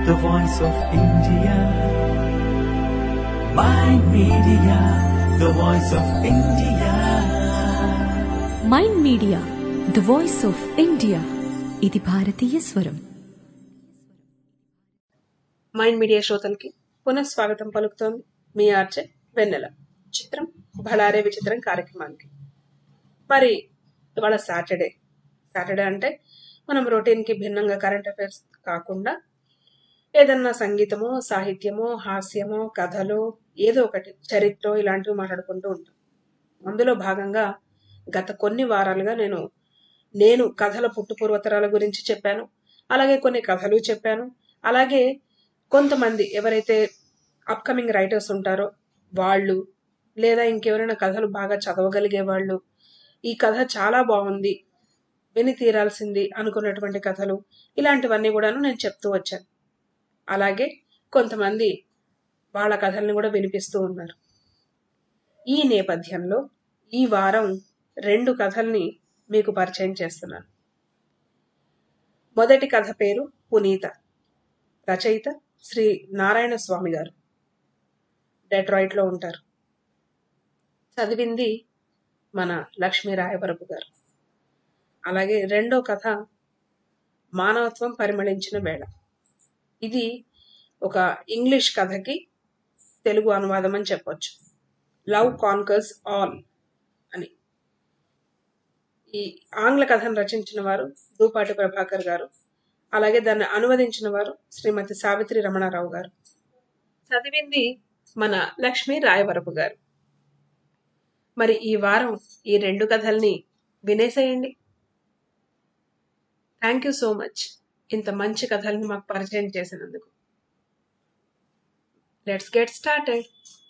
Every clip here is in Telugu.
the voice of India. Mind Media, the voice of India. Mind media the voice of India ఇది భారతీయ స్వరం మైండ్ మీడియా శ్రోతలకి పునఃస్వాగతం పలుకుతోంది మీ ఆర్జే వెన్నెల చిత్రం బళారే విచిత్రం కార్యక్రమానికి మరి ఇవాళ సాటర్డే సాటర్డే అంటే మనం రొటీన్కి భిన్నంగా కరెంట్ అఫైర్స్ కాకుండా ఏదన్నా సంగీతమో సాహిత్యమో హాస్యమో కథలో ఏదో ఒకటి చరిత్ర ఇలాంటివి మాట్లాడుకుంటూ ఉంటాం అందులో భాగంగా గత కొన్ని వారాలుగా నేను నేను కథల పుట్టుపూర్వతరాల గురించి చెప్పాను అలాగే కొన్ని కథలు చెప్పాను అలాగే కొంతమంది ఎవరైతే అప్కమింగ్ రైటర్స్ ఉంటారో వాళ్ళు లేదా ఇంకెవరైనా కథలు బాగా చదవగలిగే వాళ్ళు ఈ కథ చాలా బాగుంది విని తీరాల్సింది అనుకున్నటువంటి కథలు ఇలాంటివన్నీ కూడాను నేను చెప్తూ వచ్చాను అలాగే కొంతమంది వాళ్ళ కథల్ని కూడా వినిపిస్తూ ఉన్నారు ఈ నేపథ్యంలో ఈ వారం రెండు కథల్ని మీకు పరిచయం చేస్తున్నాను మొదటి కథ పేరు పునీత రచయిత శ్రీ నారాయణ స్వామి గారు డెట్రాయిట్ లో ఉంటారు చదివింది మన లక్ష్మీ రాయవరపు గారు అలాగే రెండో కథ మానవత్వం పరిమళించిన వేళ ఇది ఒక ఇంగ్లీష్ కథకి తెలుగు అనువాదం అని చెప్పొచ్చు లవ్ కాన్కర్స్ ఆల్ అని ఈ ఆంగ్ల కథను రచించిన వారు దూపాటి ప్రభాకర్ గారు అలాగే దాన్ని అనువదించిన వారు శ్రీమతి సావిత్రి రమణారావు గారు చదివింది మన లక్ష్మీ రాయవరపు గారు మరి ఈ వారం ఈ రెండు కథల్ని వినేసేయండి థ్యాంక్ యూ సో మచ్ ఇంత మంచి కథల్ని మాకు పరిచయం చేసినందుకు లెట్స్ గెట్ స్టార్టెడ్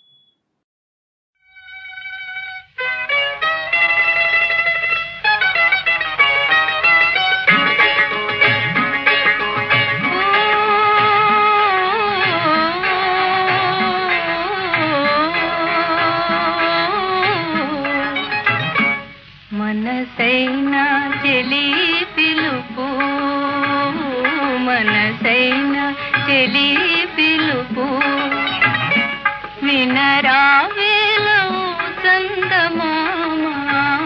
మనసైనా చెలి పిలుపు మనసైనా చెలి పిలుపు వినరావేలో చందమామా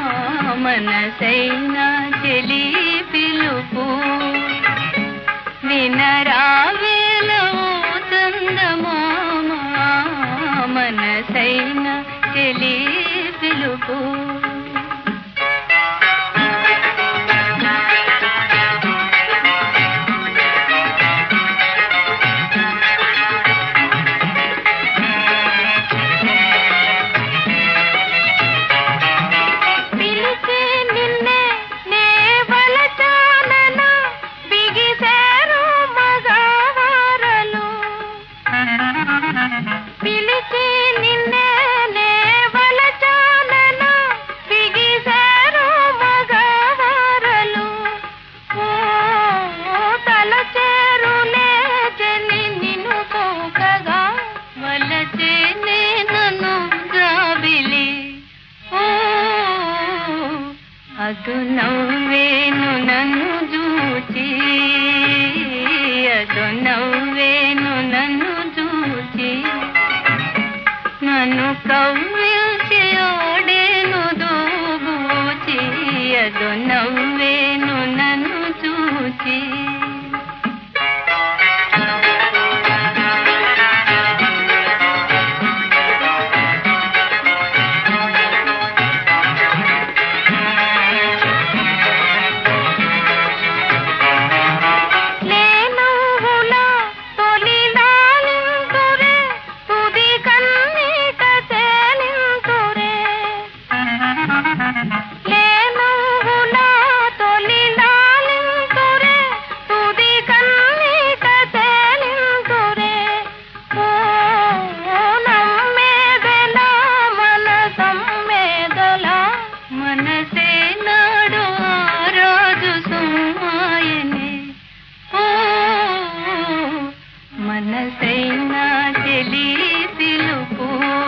మనసైనా చెలి పిలుపు వినరావేలో చందమామా మనసైనా చెలి పిలుపు పిలిచి నిన్నే నే వలచానన బిగిసారు మగవారలు పిలిచి నిన్నే నే వలచానన బిగిసారు మగవారలు ఓ తలచేరులే చెలి నిన్ను కోకగా వలచే నన్ను జాబిలి ఓ ಅದು ನವ್ವೇನು ನನ್ನು ಜೂಚಿ ಅದು ನವ್ವೇನು ನನ್ನು ಜೂಚಿ నన్ను కవ్విల్చి ఆడేను దోబూచి ಅದು నవ్వేను నన్ను చూచి లేనువుల తొలిలాలింతురే తుది కన్నీట తేలింతురే లేనువుల తొలిలాలింతురే తుది కన్నీట తేలింతురే ఓ నమ్మేదెల మన సమ్మేదల మనసే నాడు ఆ రోజు సుమాయనే ఓ మనసైనా చెలి పిలుపు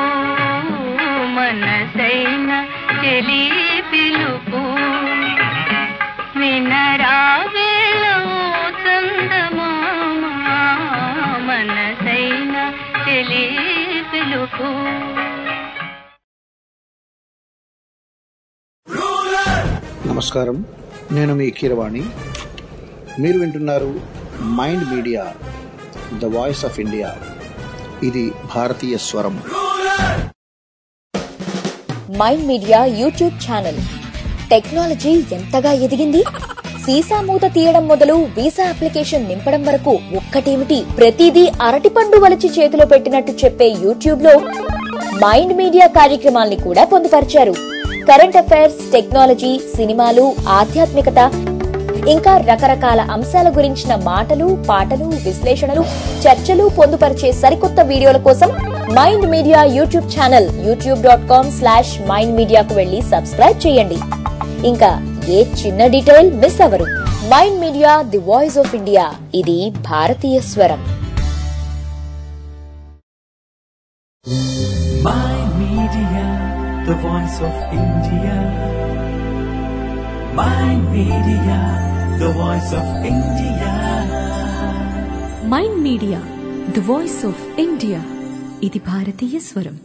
మనసైనా చెలి పిలుపు వినరావేలో చందమామా చెలి పిలుపు నమస్కారం నేను మీ కీరవాణి మీరు వింటున్నారు mind media the voice of India ఇది భారతీయ స్వరం mind media YouTube channel technology ఎంతగా ఎదిగింది సీసా మూత తీయడం మొదలు వీసా అప్లికేషన్ నింపడం వరకు ఒక్కటేమిటి ప్రతిదీ అరటిపండు వలిచి చేతిలో పెట్టినట్టు చెప్పే యూట్యూబ్ లో మైండ్ మీడియా కార్యక్రమాల్ని కూడా పొందుపరిచారు కరెంట్ అఫైర్స్ టెక్నాలజీ సినిమాలు ఆధ్యాత్మికత ఇంకా రకరకాల అంశాల గురించిన మాటలు పాటలు విశ్లేషణలు చర్చలు పొందుపరిచే సరికొత్త వీడియోల కోసం mind media YouTube channel YouTube dot com slash mind మీడియాకు వెళ్లి సబ్స్క్రైబ్ చేయండి ఇంకా ఏ చిన్న డీటెయిల్ మిస్ అవరు mind media the voice of India ఇది భారతీయ స్వరం Mind Media, the voice of India. Mind Media, the voice of India. Mind media the voice of India ఇది భారతీయ స్వరం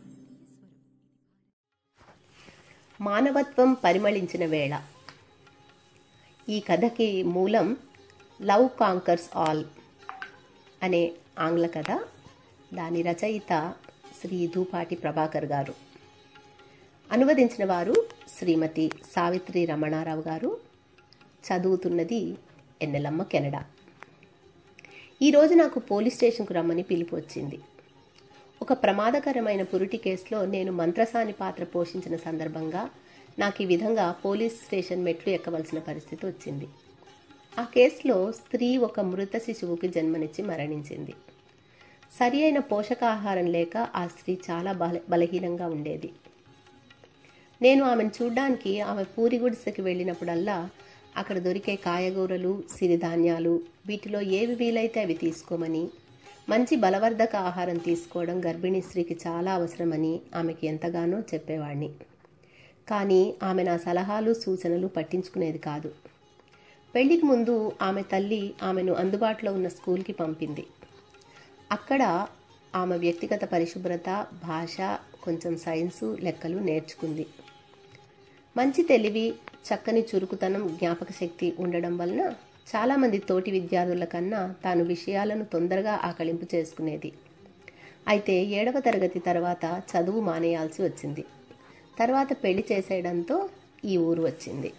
మానవత్వం పరిమళించిన వేళ ఈ కథకి మూలం లవ్ కాంకర్స్ ఆల్ అనే ఆంగ్ల కథ దాని రచయిత శ్రీ దూపాటి ప్రభాకర్ గారు అనువదించిన వారు శ్రీమతి సావిత్రి రమణారావు గారు చదువుతున్నది ఎన్నెలమ్మ కెనడా ఈరోజు నాకు పోలీస్ స్టేషన్కు రమ్మని పిలుపు వచ్చింది ఒక ప్రమాదకరమైన పురుటి కేసులో నేను మంత్రసాని పాత్ర పోషించిన సందర్భంగా నాకు ఈ విధంగా పోలీస్ స్టేషన్ మెట్లు ఎక్కవలసిన పరిస్థితి వచ్చింది ఆ కేసులో స్త్రీ ఒక మృత శిశువుకి జన్మనిచ్చి మరణించింది సరి అయిన పోషకాహారం లేక ఆ స్త్రీ చాలా బల బలహీనంగా ఉండేది నేను ఆమెను చూడ్డానికి ఆమె పూరి గుడిసెకి వెళ్ళినప్పుడల్లా అక్కడ దొరికే కాయగూరలు సిరిధాన్యాలు వీటిలో ఏవి వీలైతే అవి తీసుకోమని మంచి బలవర్ధక ఆహారం తీసుకోవడం గర్భిణీ స్త్రీకి చాలా అవసరమని ఆమెకి ఎంతగానో చెప్పేవాణ్ణి కానీ ఆమె నా సలహాలు సూచనలు పట్టించుకునేది కాదు పెళ్లికి ముందు ఆమె తల్లి ఆమెను అందుబాటులో ఉన్న స్కూల్కి పంపింది అక్కడ ఆమె వ్యక్తిగత పరిశుభ్రత భాష కొంచెం సైన్సు లెక్కలు నేర్చుకుంది మంచి తెలివి చక్కని చురుకుతనం జ్ఞాపక శక్తి ఉండడం వలన చాలామంది తోటి విద్యార్థుల కన్నా తాను విషయాలను తొందరగా ఆకలింపు చేసుకునేది అయితే ఏడవ తరగతి తర్వాత చదువు మానేయాల్సి వచ్చింది తర్వాత పెళ్లి చేసేయడంతో ఈ ఊరు వచ్చింది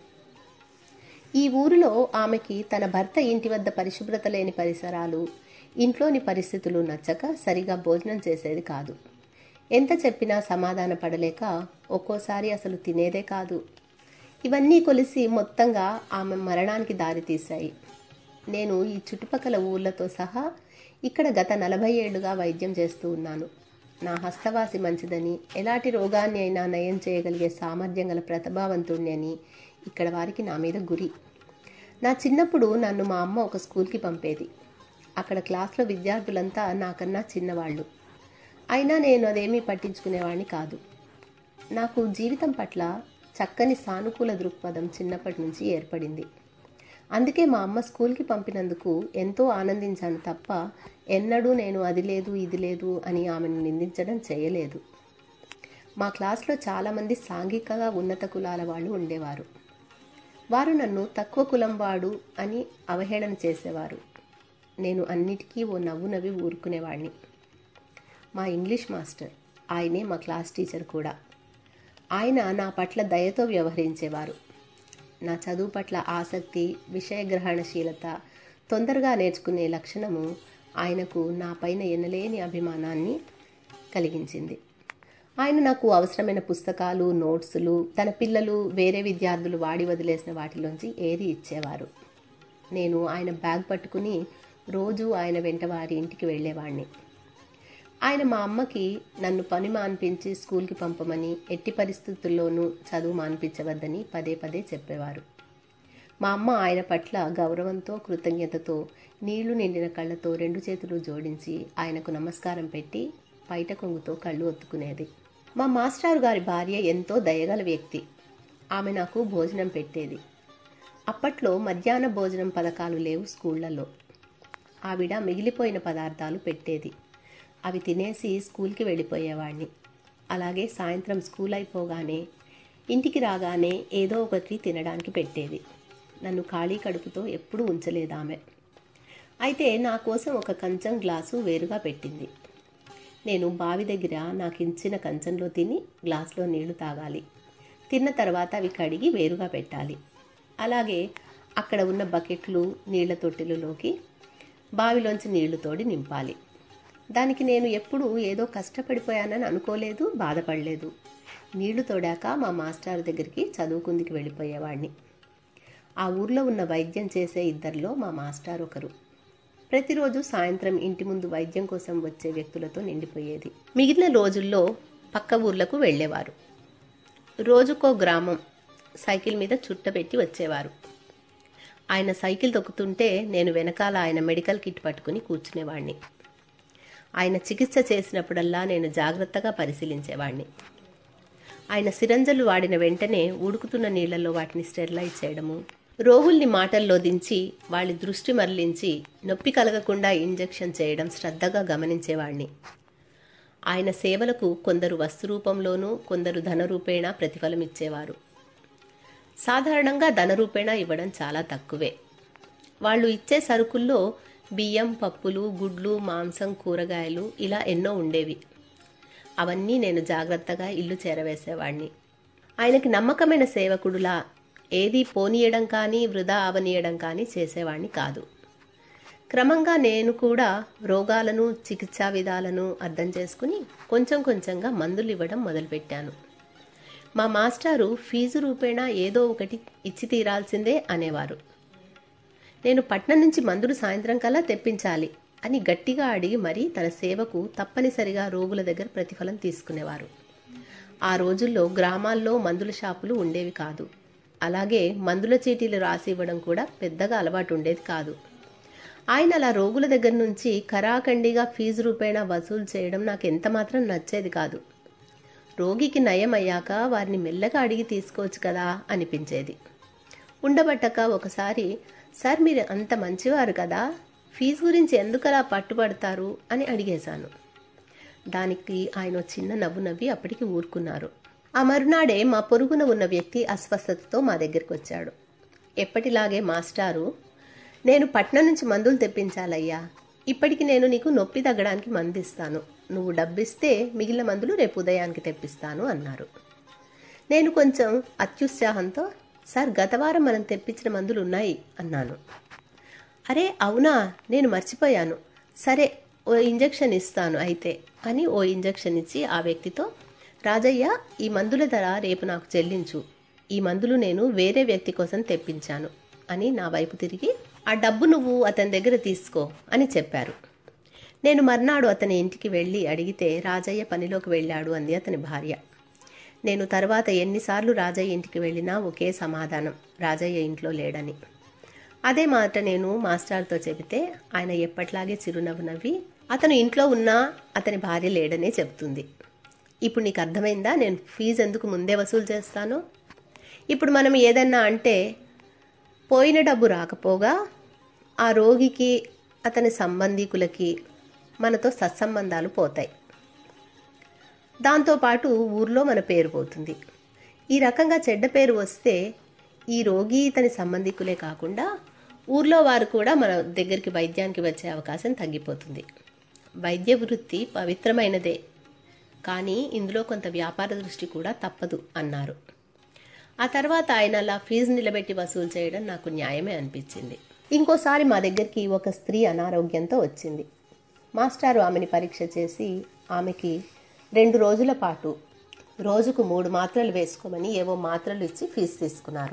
ఈ ఊరిలో ఆమెకి తన భర్త ఇంటి వద్ద పరిశుభ్రత లేని పరిసరాలు ఇంట్లోని పరిస్థితులు నచ్చక సరిగా భోజనం చేసేది కాదు ఎంత చెప్పినా సమాధాన పడలేక ఒక్కోసారి అసలు తినేదే కాదు ఇవన్నీ కొలిసి మొత్తంగా ఆమె మరణానికి దారితీశాయి నేను ఈ చుట్టుపక్కల ఊర్లతో సహా ఇక్కడ గత నలభై ఏళ్లుగా వైద్యం చేస్తూ ఉన్నాను నా హస్తవాసి మంచిదని ఎలాంటి రోగాన్ని అయినా నయం చేయగలిగే సామర్థ్యం గల ప్రతిభావంతుణ్ణి అని ఇక్కడ వారికి నా మీద గురి నా చిన్నప్పుడు నన్ను మా అమ్మ ఒక స్కూల్కి పంపేది అక్కడ క్లాస్లో విద్యార్థులంతా నాకన్నా చిన్నవాళ్ళు అయినా నేను అదేమీ పట్టించుకునేవాడిని కాదు నాకు జీవితం పట్ల చక్కని సానుకూల దృక్పథం చిన్నప్పటి నుంచి ఏర్పడింది అందుకే మా అమ్మ స్కూల్కి పంపినందుకు ఎంతో ఆనందించాను తప్ప ఎన్నడూ నేను అది లేదు ఇది లేదు అని ఆమెను నిందించడం చేయలేదు మా క్లాస్లో చాలామంది సాంఘికంగా ఉన్నత కులాల వాళ్ళు ఉండేవారు వారు నన్ను తక్కువ కులం వాడు అని అవహేళన చేసేవారు నేను అన్నిటికీ ఓ నవ్వు నవ్వి ఊరుకునేవాడిని మా ఇంగ్లీష్ మాస్టర్ ఆయనే మా క్లాస్ టీచర్ కూడా ఆయన నా పట్ల దయతో వ్యవహరించేవారు నా చదువు పట్ల ఆసక్తి విషయగ్రహణశీలత తొందరగా నేర్చుకునే లక్షణము ఆయనకు నా పైన ఎనలేని అభిమానాన్ని కలిగించింది ఆయన నాకు అవసరమైన పుస్తకాలు నోట్సులు తన పిల్లలు వేరే విద్యార్థులు వాడి వదిలేసిన వాటిలోంచి ఏది ఇచ్చేవారు నేను ఆయన బ్యాగ్ పట్టుకుని రోజు ఆయన వెంట వారి ఇంటికి వెళ్ళేవాడిని ఆయన మా అమ్మకి నన్ను పని మాన్పించి స్కూల్కి పంపమని ఎట్టి పరిస్థితుల్లోనూ చదువు మాన్పించవద్దని పదే పదే చెప్పేవారు మా అమ్మ ఆయన పట్ల గౌరవంతో కృతజ్ఞతతో నీళ్లు నిండిన కళ్ళతో రెండు చేతులు జోడించి ఆయనకు నమస్కారం పెట్టి పైట కొంగుతో కళ్ళు ఒత్తుకునేది మా మాస్టారు గారి భార్య ఎంతో దయగల వ్యక్తి ఆమె నాకు భోజనం పెట్టేది అప్పట్లో మధ్యాహ్న భోజనం పథకాలు లేవు స్కూళ్లలో ఆవిడ మిగిలిపోయిన పదార్థాలు పెట్టేది అవి తినేసి స్కూల్కి వెళ్ళిపోయేవాడిని అలాగే సాయంత్రం స్కూల్ అయిపోగానే ఇంటికి రాగానే ఏదో ఒకటి తినడానికి పెట్టేది నన్ను ఖాళీ కడుపుతో ఎప్పుడూ ఉంచలేదు ఆమె అయితే నా కోసం ఒక కంచం గ్లాసు వేరుగా పెట్టింది నేను బావి దగ్గర నాకు ఇచ్చిన కంచంలో తిని గ్లాసులో నీళ్లు తాగాలి తిన్న తర్వాత అవి కడిగి వేరుగా పెట్టాలి అలాగే అక్కడ ఉన్న బకెట్లు నీళ్ల తొట్టెలలోకి బావిలోంచి నీళ్లు తోడి నింపాలి దానికి నేను ఎప్పుడూ ఏదో కష్టపడిపోయానని అనుకోలేదు బాధపడలేదు నీళ్లు తోడాక మా మాస్టర్ దగ్గరికి చదువుకుందికి వెళ్ళిపోయేవాడిని ఆ ఊర్లో ఉన్న వైద్యం చేసే ఇద్దరిలో మా మాస్టర్ ఒకరు ప్రతిరోజు సాయంత్రం ఇంటి ముందు వైద్యం కోసం వచ్చే వ్యక్తులతో నిండిపోయేది మిగిలిన రోజుల్లో పక్క ఊర్లకు వెళ్ళేవారు రోజుకో గ్రామం సైకిల్ మీద చుట్టబెట్టి వచ్చేవారు ఆయన సైకిల్ తొక్కుతుంటే నేను వెనకాల ఆయన మెడికల్ కిట్ పట్టుకుని కూర్చునేవాడిని ఆయన చికిత్స చేసినప్పుడల్లా నేను జాగ్రత్తగా పరిశీలించేవాడిని ఆయన సిరంజలు వాడిన వెంటనే ఉడుకుతున్న నీళ్లలో వాటిని స్టెరిలైజ్ చేయడము రోగుల్ని మాటల్లో దించి వాళ్ళ దృష్టి మరలించి నొప్పి కలగకుండా ఇంజెక్షన్ చేయడం శ్రద్ధగా గమనించేవాణ్ణి ఆయన సేవలకు కొందరు వస్తు రూపంలోనూ కొందరు ధనరూపేణ ప్రతిఫలం ఇచ్చేవారు సాధారణంగా ధనరూపేణ ఇవ్వడం చాలా తక్కువే వాళ్ళు ఇచ్చే సరుకుల్లో బియ్యం పప్పులు గుడ్లు మాంసం కూరగాయలు ఇలా ఎన్నో ఉండేవి అవన్నీ నేను జాగ్రత్తగా ఇల్లు చేరవేసేవాణ్ణి ఆయనకి నమ్మకమైన సేవకుడులా ఏదీ పోనీయడం కానీ వృధా అవనీయడం కానీ చేసేవాణ్ణి కాదు క్రమంగా నేను కూడా రోగాలను చికిత్సా విధాలను అర్థం చేసుకుని కొంచెం కొంచెంగా మందులు ఇవ్వడం మొదలుపెట్టాను మా మాస్టారు ఫీజు రూపేణా ఏదో ఒకటి ఇచ్చి తీరాల్సిందే అనేవారు నేను పట్నం నుంచి మందులు సాయంత్రం కల్లా తెప్పించాలి అని గట్టిగా అడిగి మరీ తన సేవకు తప్పనిసరిగా రోగుల దగ్గర ప్రతిఫలం తీసుకునేవారు ఆ రోజుల్లో గ్రామాల్లో మందుల షాపులు ఉండేవి కాదు అలాగే మందుల చీటీలు రాసి ఇవ్వడం కూడా పెద్దగా అలవాటు ఉండేది కాదు ఆయన అలా రోగుల దగ్గర నుంచి కరాఖండిగా ఫీజు రూపేణా వసూలు చేయడం నాకు ఎంత మాత్రం నచ్చేది కాదు రోగికి నయం అయ్యాక వారిని మెల్లగా అడిగి తీసుకోవచ్చు కదా అనిపించేది ఉండబట్టక ఒకసారి సార్ మీరు అంత మంచివారు కదా ఫీజు గురించి ఎందుకలా పట్టుబడతారు అని అడిగేశాను దానికి ఆయన ఓ చిన్న నవ్వు నవ్వి అప్పటికి ఊరుకున్నారు ఆ మరునాడే మా పొరుగున ఉన్న వ్యక్తి అస్వస్థతతో మా దగ్గరికి వచ్చాడు ఎప్పటిలాగే మాస్టారు నేను పట్నం నుంచి మందులు తెప్పించాలయ్యా ఇప్పటికి నేను నీకు నొప్పి తగ్గడానికి మందు ఇస్తాను నువ్వు డబ్బిస్తే మిగిలిన మందులు రేపు ఉదయానికి తెప్పిస్తాను అన్నారు నేను కొంచెం అత్యుత్సాహంతో సార్ గత వారం మనం తెప్పించిన మందులు ఉన్నాయి అన్నాను అరే అవునా నేను మర్చిపోయాను సరే ఓ ఇంజెక్షన్ ఇస్తాను అయితే అని ఓ ఇంజెక్షన్ ఇచ్చి ఆ వ్యక్తితో రాజయ్య ఈ మందుల ధర రేపు నాకు చెల్లించు ఈ మందులు నేను వేరే వ్యక్తి కోసం తెప్పించాను అని నా వైపు తిరిగి ఆ డబ్బు నువ్వు అతని దగ్గర తీసుకో అని చెప్పారు నేను మర్నాడు అతని ఇంటికి వెళ్ళి అడిగితే రాజయ్య పనిలోకి వెళ్ళాడు అంది అతని భార్య నేను తర్వాత ఎన్నిసార్లు రాజయ్య ఇంటికి వెళ్ళినా ఒకే సమాధానం రాజయ్య ఇంట్లో లేడని అదే మాట నేను మాస్టర్తో చెబితే ఆయన ఎప్పట్లాగే చిరునవ్వు నవ్వి అతను ఇంట్లో ఉన్నా అతని భార్య లేడనే చెప్తుంది ఇప్పుడు నీకు అర్థమైందా నేను ఫీజు ఎందుకు ముందే వసూలు చేస్తాను ఇప్పుడు మనం ఏదన్నా అంటే పోయిన డబ్బు రాకపోగా ఆ రోగికి అతని సంబంధీకులకి మనతో సత్సంబంధాలు పోతాయి దాంతోపాటు ఊర్లో మన పేరు పోతుంది ఈ రకంగా చెడ్డ పేరు వస్తే ఈ రోగి ఇతని సంబంధికులే కాకుండా ఊర్లో వారు కూడా మన దగ్గరికి వైద్యానికి వచ్చే అవకాశం తగ్గిపోతుంది వైద్య వృత్తి పవిత్రమైనదే కానీ ఇందులో కొంత వ్యాపార దృష్టి కూడా తప్పదు అన్నారు ఆ తర్వాత ఆయన అలా ఫీజు నిలబెట్టి వసూలు చేయడం నాకు న్యాయమే అనిపించింది ఇంకోసారి మా దగ్గరికి ఒక స్త్రీ అనారోగ్యంతో వచ్చింది మాస్టారు ఆమెని పరీక్ష చేసి ఆమెకి రెండు రోజుల పాటు రోజుకు మూడు మాత్రలు వేసుకోమని ఏవో మాత్రలు ఇచ్చి ఫీజు తీసుకున్నారు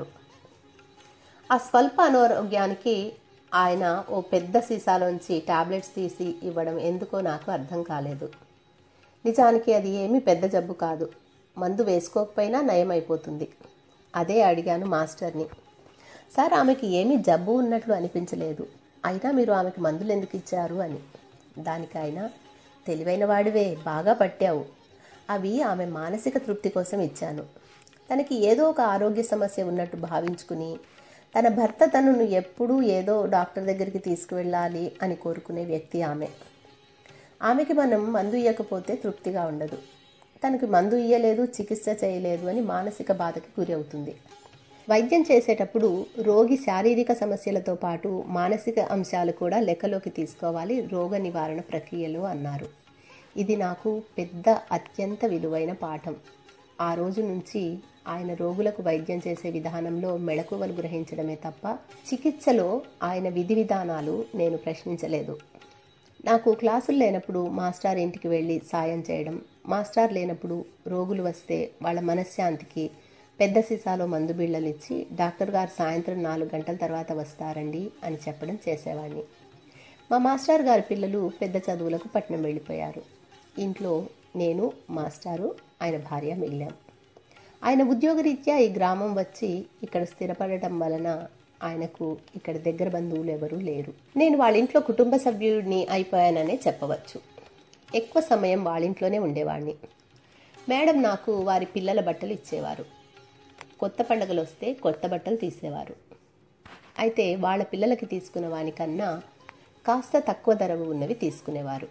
ఆ స్వల్ప అనారోగ్యానికి ఆయన ఓ పెద్ద సీసాలోంచి టాబ్లెట్స్ తీసి ఇవ్వడం ఎందుకో నాకు అర్థం కాలేదు నిజానికి అది ఏమీ పెద్ద జబ్బు కాదు మందు వేసుకోకపోయినా నయం అయిపోతుంది అదే అడిగాను మాస్టర్ని సార్ ఆమెకి ఏమీ జబ్బు ఉన్నట్లు అనిపించలేదు అయినా మీరు ఆమెకి మందులు ఎందుకు ఇచ్చారు అని దానికి ఆయన తెలివైన వాడివే బాగా పట్టావు అవి ఆమె మానసిక తృప్తి కోసం ఇచ్చాను తనకి ఏదో ఒక ఆరోగ్య సమస్య ఉన్నట్టు భావించుకుని తన భర్త తనను ఎప్పుడూ ఏదో డాక్టర్ దగ్గరికి తీసుకువెళ్ళాలి అని కోరుకునే వ్యక్తి ఆమె ఆమెకి మనం మందు ఇవ్వకపోతే తృప్తిగా ఉండదు తనకి మందు ఇయ్యలేదు చికిత్స చేయలేదు అని మానసిక బాధకి గురి అవుతుంది వైద్యం చేసేటప్పుడు రోగి శారీరక సమస్యలతో పాటు మానసిక అంశాలు కూడా లెక్కలోకి తీసుకోవాలి రోగ నివారణ ప్రక్రియలో అన్నారు ఇది నాకు పెద్ద అత్యంత విలువైన పాఠం ఆ రోజు నుంచి ఆయన రోగులకు వైద్యం చేసే విధానంలో మెళకువలు గ్రహించడమే తప్ప చికిత్సలో ఆయన విధి విధానాలు నేను ప్రశ్నించలేదు నాకు క్లాసులు లేనప్పుడు మాస్టర్ ఇంటికి వెళ్ళి సాయం చేయడం మాస్టర్ లేనప్పుడు రోగులు వస్తే వాళ్ళ మనశ్శాంతికి పెద్ద సీసాలో మందు బిళ్ళలు ఇచ్చి డాక్టర్ గారు సాయంత్రం నాలుగు గంటల తర్వాత వస్తారండి అని చెప్పడం చేసేవాడిని మా మాస్టర్ గారి పిల్లలు పెద్ద చదువులకు పట్నం వెళ్ళిపోయారు ఇంట్లో నేను మాస్టారు ఆయన భార్య మిగిలాం ఆయన ఉద్యోగరీత్యా ఈ గ్రామం వచ్చి ఇక్కడ స్థిరపడటం వలన ఆయనకు ఇక్కడ దగ్గర బంధువులు ఎవరూ లేరు నేను వాళ్ళ ఇంట్లో కుటుంబ సభ్యుడిని అయిపోయాననే చెప్పవచ్చు ఎక్కువ సమయం వాళ్ళ ఇంట్లోనే ఉండేవాడిని మేడం నాకు వారి పిల్లల బట్టలు ఇచ్చేవారు కొత్త పండుగలు వస్తే కొత్త బట్టలు తీసేవారు అయితే వాళ్ళ పిల్లలకి తీసుకున్న వానికన్నా కాస్త తక్కువ ధరవు ఉన్నవి తీసుకునేవారు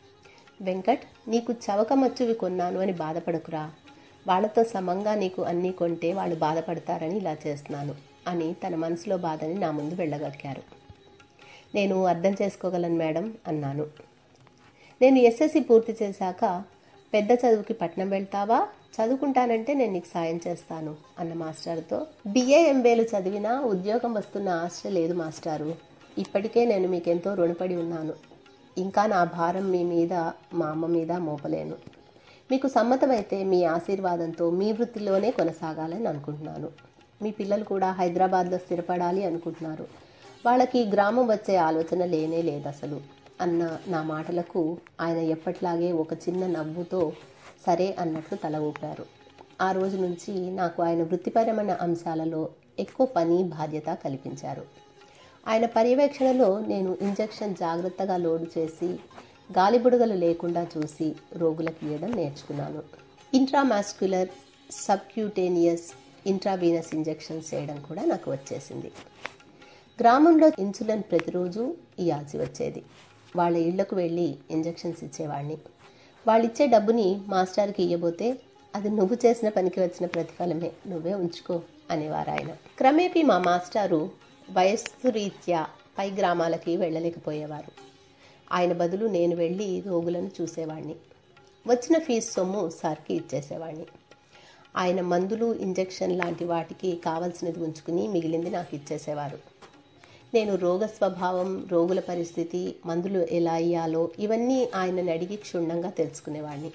వెంకట్ నీకు చవకమచ్చువి కొన్నాను అని బాధపడకురా వాళ్ళతో సమంగా నీకు అన్నీ కొంటే వాళ్ళు బాధపడతారని ఇలా చేస్తున్నాను అని తన మనసులో బాధని నా ముందు వెళ్ళగక్కారు నేను అర్థం చేసుకోగలను మేడం అన్నాను నేను ఎస్ఎస్సి పూర్తి చేశాక పెద్ద చదువుకి పట్నం వెళ్తావా చదువుకుంటానంటే నేను నీకు సాయం చేస్తాను అన్న మాస్టర్తో బిఏ ఎంబేలు చదివినా ఉద్యోగం వస్తున్న ఆశ లేదు మాస్టారు ఇప్పటికే నేను మీకెంతో రుణపడి ఉన్నాను ఇంకా నా భారం మీ మీద మా అమ్మ మీద మోపలేను మీకు సమ్మతమైతే మీ ఆశీర్వాదంతో మీ వృత్తిలోనే కొనసాగాలని అనుకుంటున్నాను మీ పిల్లలు కూడా హైదరాబాద్లో స్థిరపడాలి అనుకుంటున్నారు వాళ్ళకి గ్రామం వచ్చే ఆలోచన లేనే లేదు అసలు అన్న నా మాటలకు ఆయన ఎప్పట్లాగే ఒక చిన్న నవ్వుతో సరే అన్నట్లు తల ఊపారు ఆ రోజు నుంచి నాకు ఆయన వృత్తిపరమైన అంశాలలో ఎక్కువ పని బాధ్యత కల్పించారు ఆయన పర్యవేక్షణలో నేను ఇంజెక్షన్ జాగ్రత్తగా లోడు చేసి గాలిబుడగలు లేకుండా చూసి రోగులకు ఇవ్వడం నేర్చుకున్నాను ఇంట్రామాస్క్యులర్ సబ్క్యూటేనియస్ ఇంట్రావీనస్ ఇంజెక్షన్స్ చేయడం కూడా నాకు వచ్చేసింది గ్రామంలో ఇన్సులిన్ ప్రతిరోజు ఇవ్వాల్సి వచ్చేది వాళ్ళ ఇళ్లకు వెళ్ళి ఇంజెక్షన్స్ ఇచ్చేవాడిని వాళ్ళు ఇచ్చే డబ్బుని మాస్టర్కి ఇవ్వబోతే అది నువ్వు చేసిన పనికి వచ్చిన ప్రతిఫలమే నువ్వే ఉంచుకో అనేవారు ఆయన క్రమేపీ మా మాస్టారు వయస్సు రీత్యా పై గ్రామాలకి వెళ్ళలేకపోయేవారు ఆయన బదులు నేను వెళ్ళి రోగులను చూసేవాడిని వచ్చిన ఫీజు సొమ్ము సార్కి ఇచ్చేసేవాడిని ఆయన మందులు ఇంజెక్షన్ లాంటి వాటికి కావలసినది ఉంచుకుని మిగిలింది నాకు ఇచ్చేసేవారు నేను రోగ స్వభావం రోగుల పరిస్థితి మందులు ఎలా ఇయ్యాలో ఇవన్నీ ఆయనని అడిగి క్షుణ్ణంగా తెలుసుకునేవాడిని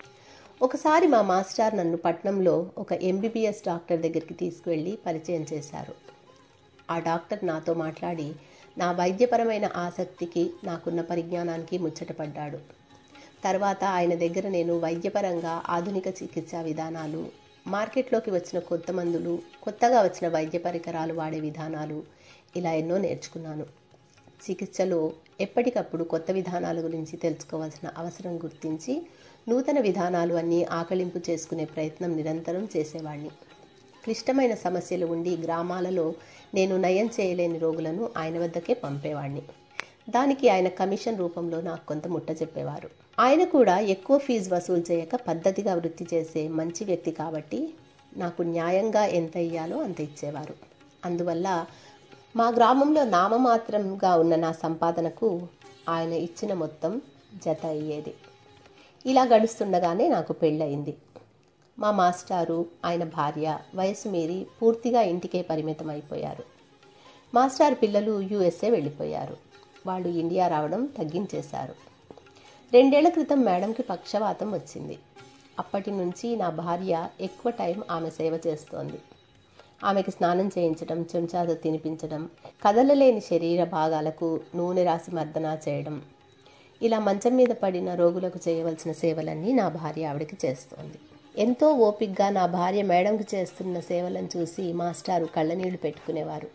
ఒకసారి మా మాస్టర్ నన్ను పట్నంలో ఒక ఎంబీబీఎస్ డాక్టర్ దగ్గరికి తీసుకువెళ్ళి పరిచయం చేశారు ఆ డాక్టర్ నాతో మాట్లాడి నా వైద్యపరమైన ఆసక్తికి నాకున్న పరిజ్ఞానానికి ముచ్చటపడ్డాడు తర్వాత ఆయన దగ్గర నేను వైద్యపరంగా ఆధునిక చికిత్సా విధానాలు మార్కెట్లోకి వచ్చిన కొత్త మందులు కొత్తగా వచ్చిన వైద్య పరికరాలు వాడే విధానాలు ఇలా ఎన్నో నేర్చుకున్నాను చికిత్సలో ఎప్పటికప్పుడు కొత్త విధానాల గురించి తెలుసుకోవాల్సిన అవసరం గుర్తించి నూతన విధానాలు అన్నీ ఆకలింపు చేసుకునే ప్రయత్నం నిరంతరం చేసేవాడిని క్లిష్టమైన సమస్యలు ఉండి గ్రామాలలో నేను నయం చేయలేని రోగులను ఆయన వద్దకే పంపేవాడిని దానికి ఆయన కమిషన్ రూపంలో నాకు కొంత ముట్ట చెప్పేవారు ఆయన కూడా ఎక్కువ ఫీజు వసూలు చేయక పద్ధతిగా వృత్తి చేసే మంచి వ్యక్తి కాబట్టి నాకు న్యాయంగా ఎంత ఇయ్యాలో అంత ఇచ్చేవారు అందువల్ల మా గ్రామంలో నామమాత్రంగా ఉన్న నా సంపాదనకు ఆయన ఇచ్చిన మొత్తం జత అయ్యేది ఇలా గడుస్తుండగానే నాకు పెళ్ళయింది మా మాస్టారు ఆయన భార్య వయసు మీరి పూర్తిగా ఇంటికే పరిమితం అయిపోయారు మాస్టర్ పిల్లలు యుఎస్ఏ వెళ్ళిపోయారు వాళ్ళు ఇండియా రావడం తగ్గించేశారు రెండేళ్ల క్రితం మేడంకి పక్షవాతం వచ్చింది అప్పటి నుంచి నా భార్య ఎక్కువ టైం ఆమె సేవ చేస్తోంది ఆమెకి స్నానం చేయించడం చెంచాతో తినిపించడం కదలలేని శరీర భాగాలకు నూనె రాసి మర్దన చేయడం ఇలా మంచం మీద పడిన రోగులకు చేయవలసిన సేవలన్నీ నా భార్య ఆవిడకి చేస్తోంది ఎంతో ఓపిగ్గా నా భార్య మేడంకి చేస్తున్న సేవలను చూసి మాస్టారు కళ్ళనీళ్లు పెట్టుకునేవారు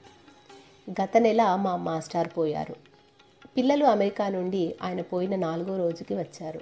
గత నెల మా మాస్టార్ పోయారు పిల్లలు అమెరికా నుండి ఆయన పోయిన నాలుగో రోజుకి వచ్చారు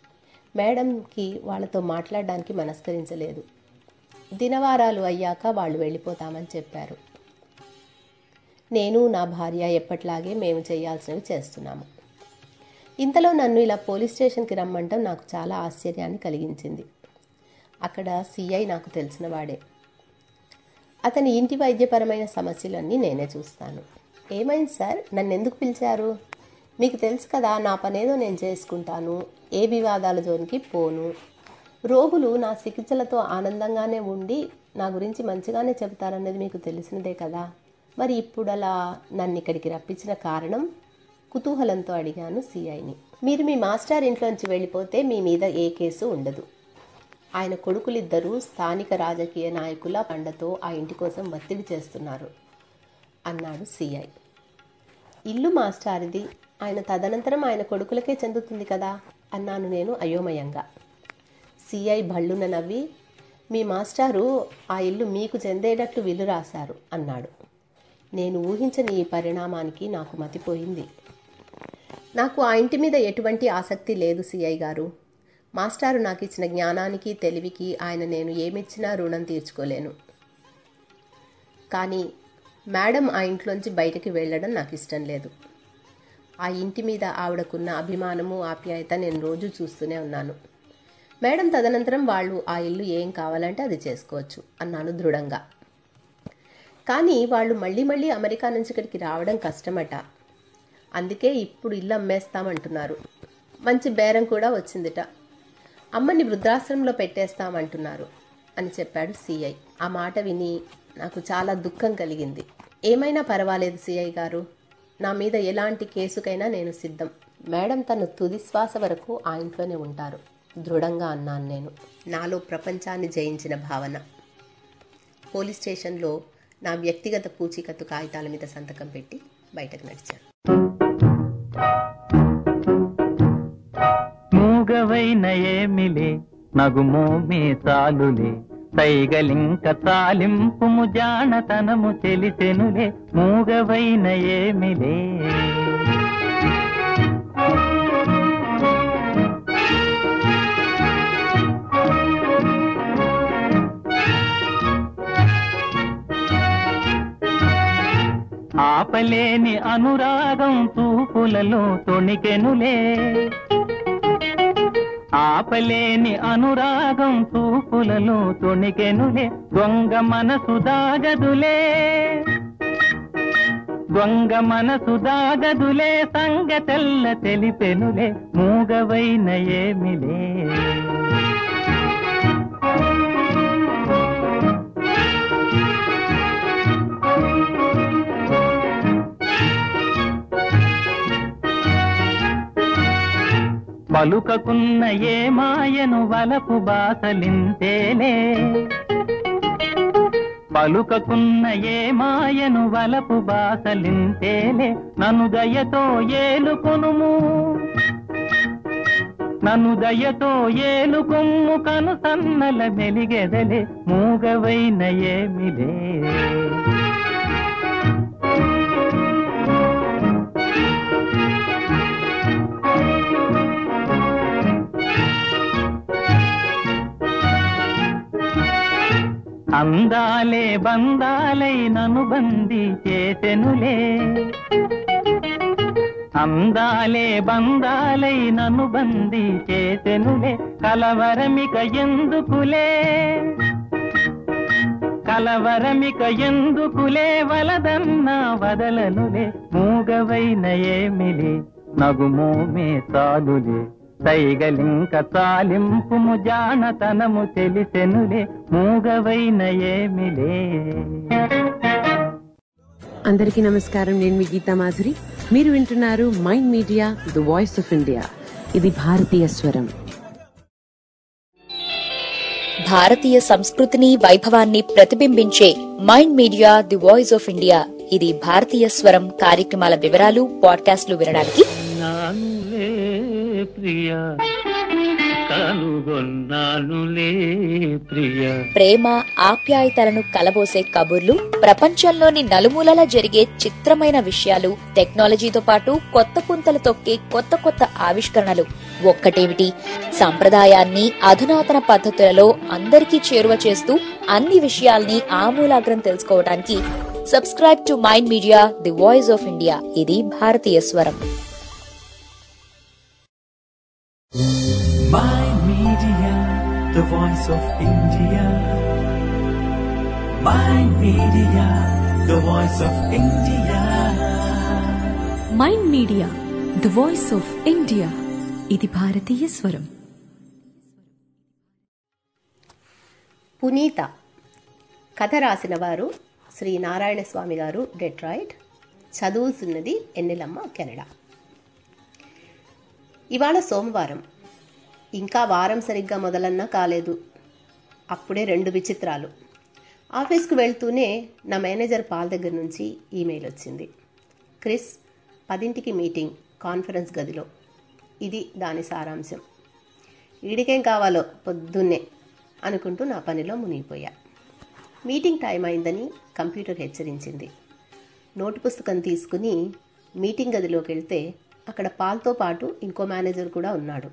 మేడంకి వాళ్ళతో మాట్లాడడానికి మనస్కరించలేదు దినవారాలు అయ్యాక వాళ్ళు వెళ్ళిపోతామని చెప్పారు నేను నా భార్య ఎప్పట్లాగే మేము చేయాల్సినవి చేస్తున్నాము ఇంతలో నన్ను ఇలా పోలీస్ స్టేషన్కి రమ్మంటం నాకు చాలా ఆశ్చర్యాన్ని కలిగించింది అక్కడ సిఐ నాకు తెలిసిన వాడే అతని ఇంటి వైద్యపరమైన సమస్యలన్నీ నేనే చూస్తాను ఏమైంది సార్ నన్ను ఎందుకు పిలిచారు మీకు తెలుసు కదా నా పనేదో నేను చేసుకుంటాను ఏ వివాదాల జోనికి పోను రోగులు నా చికిత్సలతో ఆనందంగానే ఉండి నా గురించి మంచిగానే చెబుతారన్నది మీకు తెలిసినదే కదా మరి ఇప్పుడు అలా నన్ను ఇక్కడికి రప్పించిన కారణం కుతూహలంతో అడిగాను సిఐని మీరు మీ మాస్టర్ ఇంట్లోంచి వెళ్ళిపోతే మీ మీద ఏ కేసు ఉండదు ఆయన కొడుకులిద్దరూ స్థానిక రాజకీయ నాయకుల పండతో ఆ ఇంటి కోసం ఒత్తిడి చేస్తున్నారు అన్నాడు సిఐ ఇల్లు మాస్టారిది ఆయన తదనంతరం ఆయన కొడుకులకే చెందుతుంది కదా అన్నాను నేను అయోమయంగా సిఐ భళ్ళున నవ్వి మీ మాస్టారు ఆ ఇల్లు మీకు చెందేటట్టు విల్లు రాశారు అన్నాడు నేను ఊహించని ఈ పరిణామానికి నాకు మతిపోయింది నాకు ఆ ఇంటి మీద ఎటువంటి ఆసక్తి లేదు సిఐ గారు మాస్టారు నాకు ఇచ్చిన జ్ఞానానికి తెలివికి ఆయన నేను ఏమిచ్చినా రుణం తీర్చుకోలేను కానీ మేడం ఆ ఇంట్లోంచి బయటకి వెళ్ళడం నాకు ఇష్టం లేదు ఆ ఇంటి మీద ఆవిడకున్న అభిమానము ఆప్యాయత నేను రోజు చూస్తూనే ఉన్నాను మేడం తదనంతరం వాళ్ళు ఆ ఇల్లు ఏం కావాలంటే అది చేసుకోవచ్చు అన్నాను దృఢంగా కానీ వాళ్ళు మళ్ళీ మళ్ళీ అమెరికా నుంచి ఇక్కడికి రావడం కష్టమట అందుకే ఇప్పుడు ఇల్లు అమ్మేస్తామంటున్నారు మంచి బేరం కూడా వచ్చిందిట అమ్మని వృద్ధాశ్రమంలో పెట్టేస్తామంటున్నారు అని చెప్పాడు సిఐ ఆ మాట విని నాకు చాలా దుఃఖం కలిగింది ఏమైనా పర్వాలేదు సిఐ గారు నా మీద ఎలాంటి కేసుకైనా నేను సిద్ధం మేడం తను తుది శ్వాస వరకు ఆ ఇంట్లోనే ఉంటారు దృఢంగా అన్నాను నేను నాలో ప్రపంచాన్ని జయించిన భావన పోలీస్ స్టేషన్లో నా వ్యక్తిగత పూచీకత్తు కాగితాల మీద సంతకం పెట్టి బయటకు నడిచాను మూగవైన ఏమిలే నగుమోమే చాలులే సైగలింక తాలింపుము జానతనము తెలిసెనులే మూగవైన ఏమిలే ఆపలేని అనురాగం చూపులలో తొణికెనులే ఆపలేని అనురాగం చూపులలో తొణికెనులే దొంగ మనసు దాగదులే దొంగ మనసు దాగదులే సంగతెల్ల తెలిపెనులే మూగవైన ఏమిలే పలుకకున్న ఏ మాయను వలపు బాసలింతేలే పలుకకున్న ఏ మాయను వలపు బాసలింతేలే నన్ను దయతో ఏలుకొనుము నన్ను దయతో ఏలుకొమ్ము కను సన్నల మెలిగెదలే మూగవైన ఏమిలే అందాలే బందాలై నను బందీ చేసెనులే అందాలే బందాలై నను బందీ చేసెనులే కలవరమిక ఎందుకులే కలవరమిక ఎందుకులే వలదన్న వదలనులే మూగవైన ఏమిలే నగుమోమే చాలులే సైగలింక తాలింపుము జానతనము తెలిసెనులే మూగవైన ఏమిలే అందరికీ నమస్కారం నేను మీ గీతా మాధురి మీరు వింటున్నారు mind media the voice of India ఇది భారతీయ స్వరం భారతీయ సంస్కృతిని వైభవాన్ని ప్రతిబింబించే mind media the voice of India ఇది భారతీయ స్వరం కార్యక్రమాల వివరాలు పాడ్కాస్ట్లు వినడానికి నానులే ప్రియ కనుగొన్నానులే ప్రియ ప్రేమ ఆప్యాయతలను కలబోసే కబుర్లు ప్రపంచంలోని నలుమూలలా జరిగే చిత్రమైన విషయాలు టెక్నాలజీతో పాటు కొత్త పుంతలు తొక్కే కొత్త కొత్త ఆవిష్కరణలు ఒక్కటేమిటి సంప్రదాయాన్ని అధునాతన పద్ధతులలో అందరికీ చేరువ చేస్తూ అన్ని విషయాల్ని ఆమూలాగ్రం తెలుసుకోవడానికి subscribe to mind media the voice of India ఇది భారతీయ స్వరం Mind Media, the voice of India. Mind Media, the voice of India. Mind media the voice of India ఇది భారతీయ స్వరం పునీత కథ రాసిన వారు శ్రీ నారాయణ స్వామి గారు డెట్రాయిడ్ చదువుతున్నది ఎన్నెలమ్మ కెనడా ఇవాళ సోమవారం ఇంకా వారం సరిగ్గా మొదలన్నా కాలేదు అప్పుడే రెండు విచిత్రాలు ఆఫీస్కు వెళ్తూనే నా మేనేజర్ పాల్ దగ్గర నుంచి ఈమెయిల్ వచ్చింది క్రిస్ పదింటికి మీటింగ్ కాన్ఫరెన్స్ గదిలో ఇది దాని సారాంశం వీడికేం కావాలో పొద్దున్నే అనుకుంటూ నా పనిలో మునిగిపోయా మీటింగ్ టైం అయిందని కంప్యూటర్ హెచ్చరించింది నోటు పుస్తకం తీసుకుని మీటింగ్ గదిలోకి వెళ్తే అక్కడ పాల్తో పాటు ఇంకో మేనేజర్ కూడా ఉన్నాడు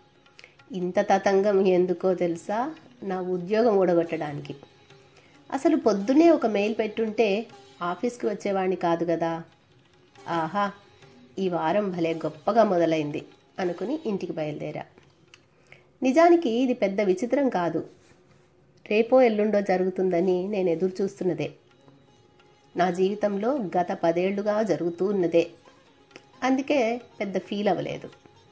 ఇంత తతంగం ఎందుకో తెలుసా నా ఉద్యోగం ఊడగొట్టడానికి అసలు పొద్దున్నే ఒక మెయిల్ పెట్టుంటే ఆఫీస్కి వచ్చేవాడిని కాదు కదా ఆహా ఈ వారం భలే గొప్పగా మొదలైంది అనుకుని ఇంటికి బయలుదేరా నిజానికి ఇది పెద్ద విచిత్రం కాదు రేపో ఎల్లుండో జరుగుతుందని నేను ఎదురు చూస్తున్నదే నా జీవితంలో గత పదేళ్లుగా జరుగుతూ ఉన్నదే అందుకే పెద్ద ఫీల్ అవ్వలేదు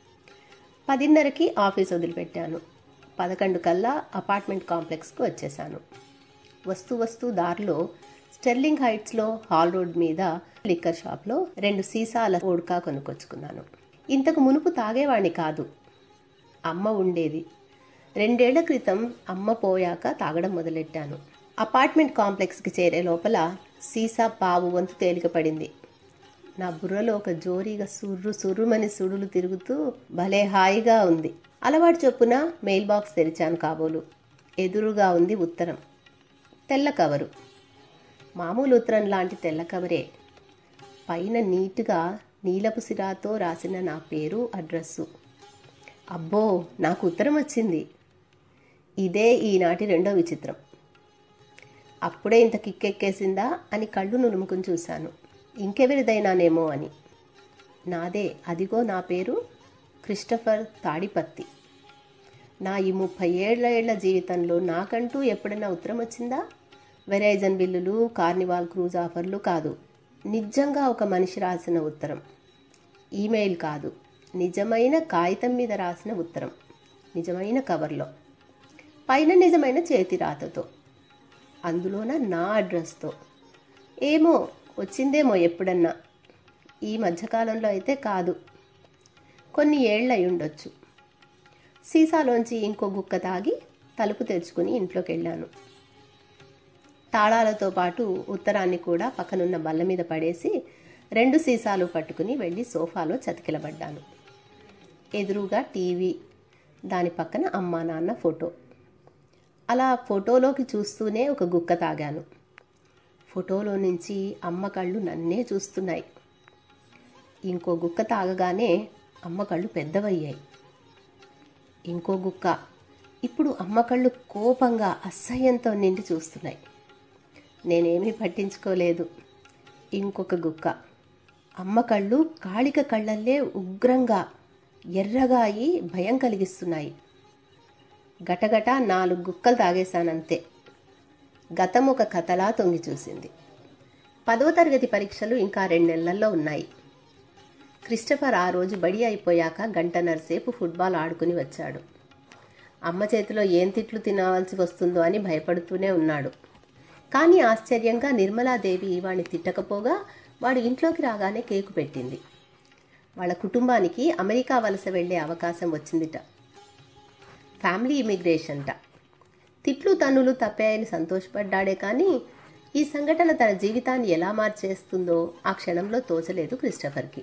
పదిన్నరకి ఆఫీస్ వదిలిపెట్టాను పదకొండు కల్లా అపార్ట్మెంట్ కాంప్లెక్స్కి వచ్చేసాను వస్తూ వస్తూ దారిలో స్టెర్లింగ్ హైట్స్లో హాల్ రోడ్ మీద లిక్కర్ షాప్లో రెండు సీసాల ఓడ్కా కొనుక్కొచ్చుకున్నాను ఇంతకు మునుపు తాగేవాణ్ణి కాదు అమ్మ ఉండేది రెండేళ్ల క్రితం అమ్మ పోయాక తాగడం మొదలెట్టాను అపార్ట్మెంట్ కాంప్లెక్స్కి చేరే లోపల సీసా పావు వంతు తేలిక పడింది నా బుర్రలో ఒక జోరీగా సుర్రు సుర్రుమని సుడులు తిరుగుతూ భలే హాయిగా ఉంది అలవాటు చొప్పున మెయిల్ బాక్స్ తెరిచాను కాబోలు ఎదురుగా ఉంది ఉత్తరం తెల్ల కవరు మామూలు ఉత్తరం లాంటి తెల్ల కవరే పైన నీట్గా నీలపు సిరాతో రాసిన నా పేరు అడ్రస్సు అబ్బో నాకు ఉత్తరం వచ్చింది ఇదే ఈనాటి రెండో విచిత్రం అప్పుడే ఇంత కిక్కెక్కేసిందా అని కళ్ళు నులుముకుని చూశాను ఇంకెవరిదైనానేమో అని నాదే అదిగో నా పేరు క్రిస్టఫర్ తాడిపత్తి నా ఈ ముప్పై ఏళ్ల ఏళ్ల జీవితంలో నాకంటూ ఎప్పుడైనా ఉత్తరం వచ్చిందా వెరైజన్ బిల్లులు కార్నివాల్ క్రూజ్ ఆఫర్లు కాదు నిజంగా ఒక మనిషి రాసిన ఉత్తరం ఈమెయిల్ కాదు నిజమైన కాగితం మీద రాసిన ఉత్తరం నిజమైన కవర్లో పైన నిజమైన చేతి రాతతో అందులోన నా అడ్రస్తో ఏమో వచ్చిందేమో ఎప్పుడన్నా ఈ మధ్యకాలంలో అయితే కాదు కొన్ని ఏళ్ళు అయి ఉండొచ్చు సీసాలోంచి ఇంకో గుక్క తాగి తలుపు తెరుచుకుని ఇంట్లోకి వెళ్ళాను తాళాలతో పాటు ఉత్తరాన్ని కూడా పక్కనున్న బల్ల మీద పడేసి రెండు సీసాలు పట్టుకుని వెళ్ళి సోఫాలో చతికిలబడ్డాను ఎదురుగా టీవీ దాని పక్కన అమ్మా నాన్న ఫోటో అలా ఫోటోలోకి చూస్తూనే ఒక గుక్క తాగాను ఫోటోలో నుంచి అమ్మ కళ్ళు నన్నే చూస్తున్నాయి ఇంకో గుక్క తాగగానే అమ్మ కళ్ళు పెద్దవయ్యాయి ఇంకో గుక్క ఇప్పుడు అమ్మ కళ్ళు కోపంగా అసహ్యంతో నిండి చూస్తున్నాయి నేనేమీ పట్టించుకోలేదు ఇంకొక గుక్క అమ్మ కళ్ళు కాళిక కళ్ళల్లే ఉగ్రంగా ఎర్రగా అయి భయం కలిగిస్తున్నాయి గటగట నాలుగు గుక్కలు తాగేశానంతే గతం ఒక కథలా తొంగి చూసింది పదవ తరగతి పరీక్షలు ఇంకా రెండు నెలల్లో ఉన్నాయి క్రిస్టఫర్ ఆ రోజు బడి అయిపోయాక గంటన్నరసేపు ఫుట్బాల్ ఆడుకుని వచ్చాడు అమ్మ చేతిలో ఏం తిట్లు తినవలసి వస్తుందో అని భయపడుతూనే ఉన్నాడు కానీ ఆశ్చర్యంగా నిర్మలాదేవి వాడిని తిట్టకపోగా వాడు ఇంట్లోకి రాగానే కేకు పెట్టింది వాళ్ళ కుటుంబానికి అమెరికా వలస వెళ్లే అవకాశం వచ్చిందిట ఫ్యామిలీ ఇమిగ్రేషన్ట తిట్లు తన్నులు తప్పాయని సంతోషపడ్డాడే కానీ ఈ సంఘటన తన జీవితాన్ని ఎలా మార్చేస్తుందో ఆ క్షణంలో తోచలేదు క్రిస్టఫర్కి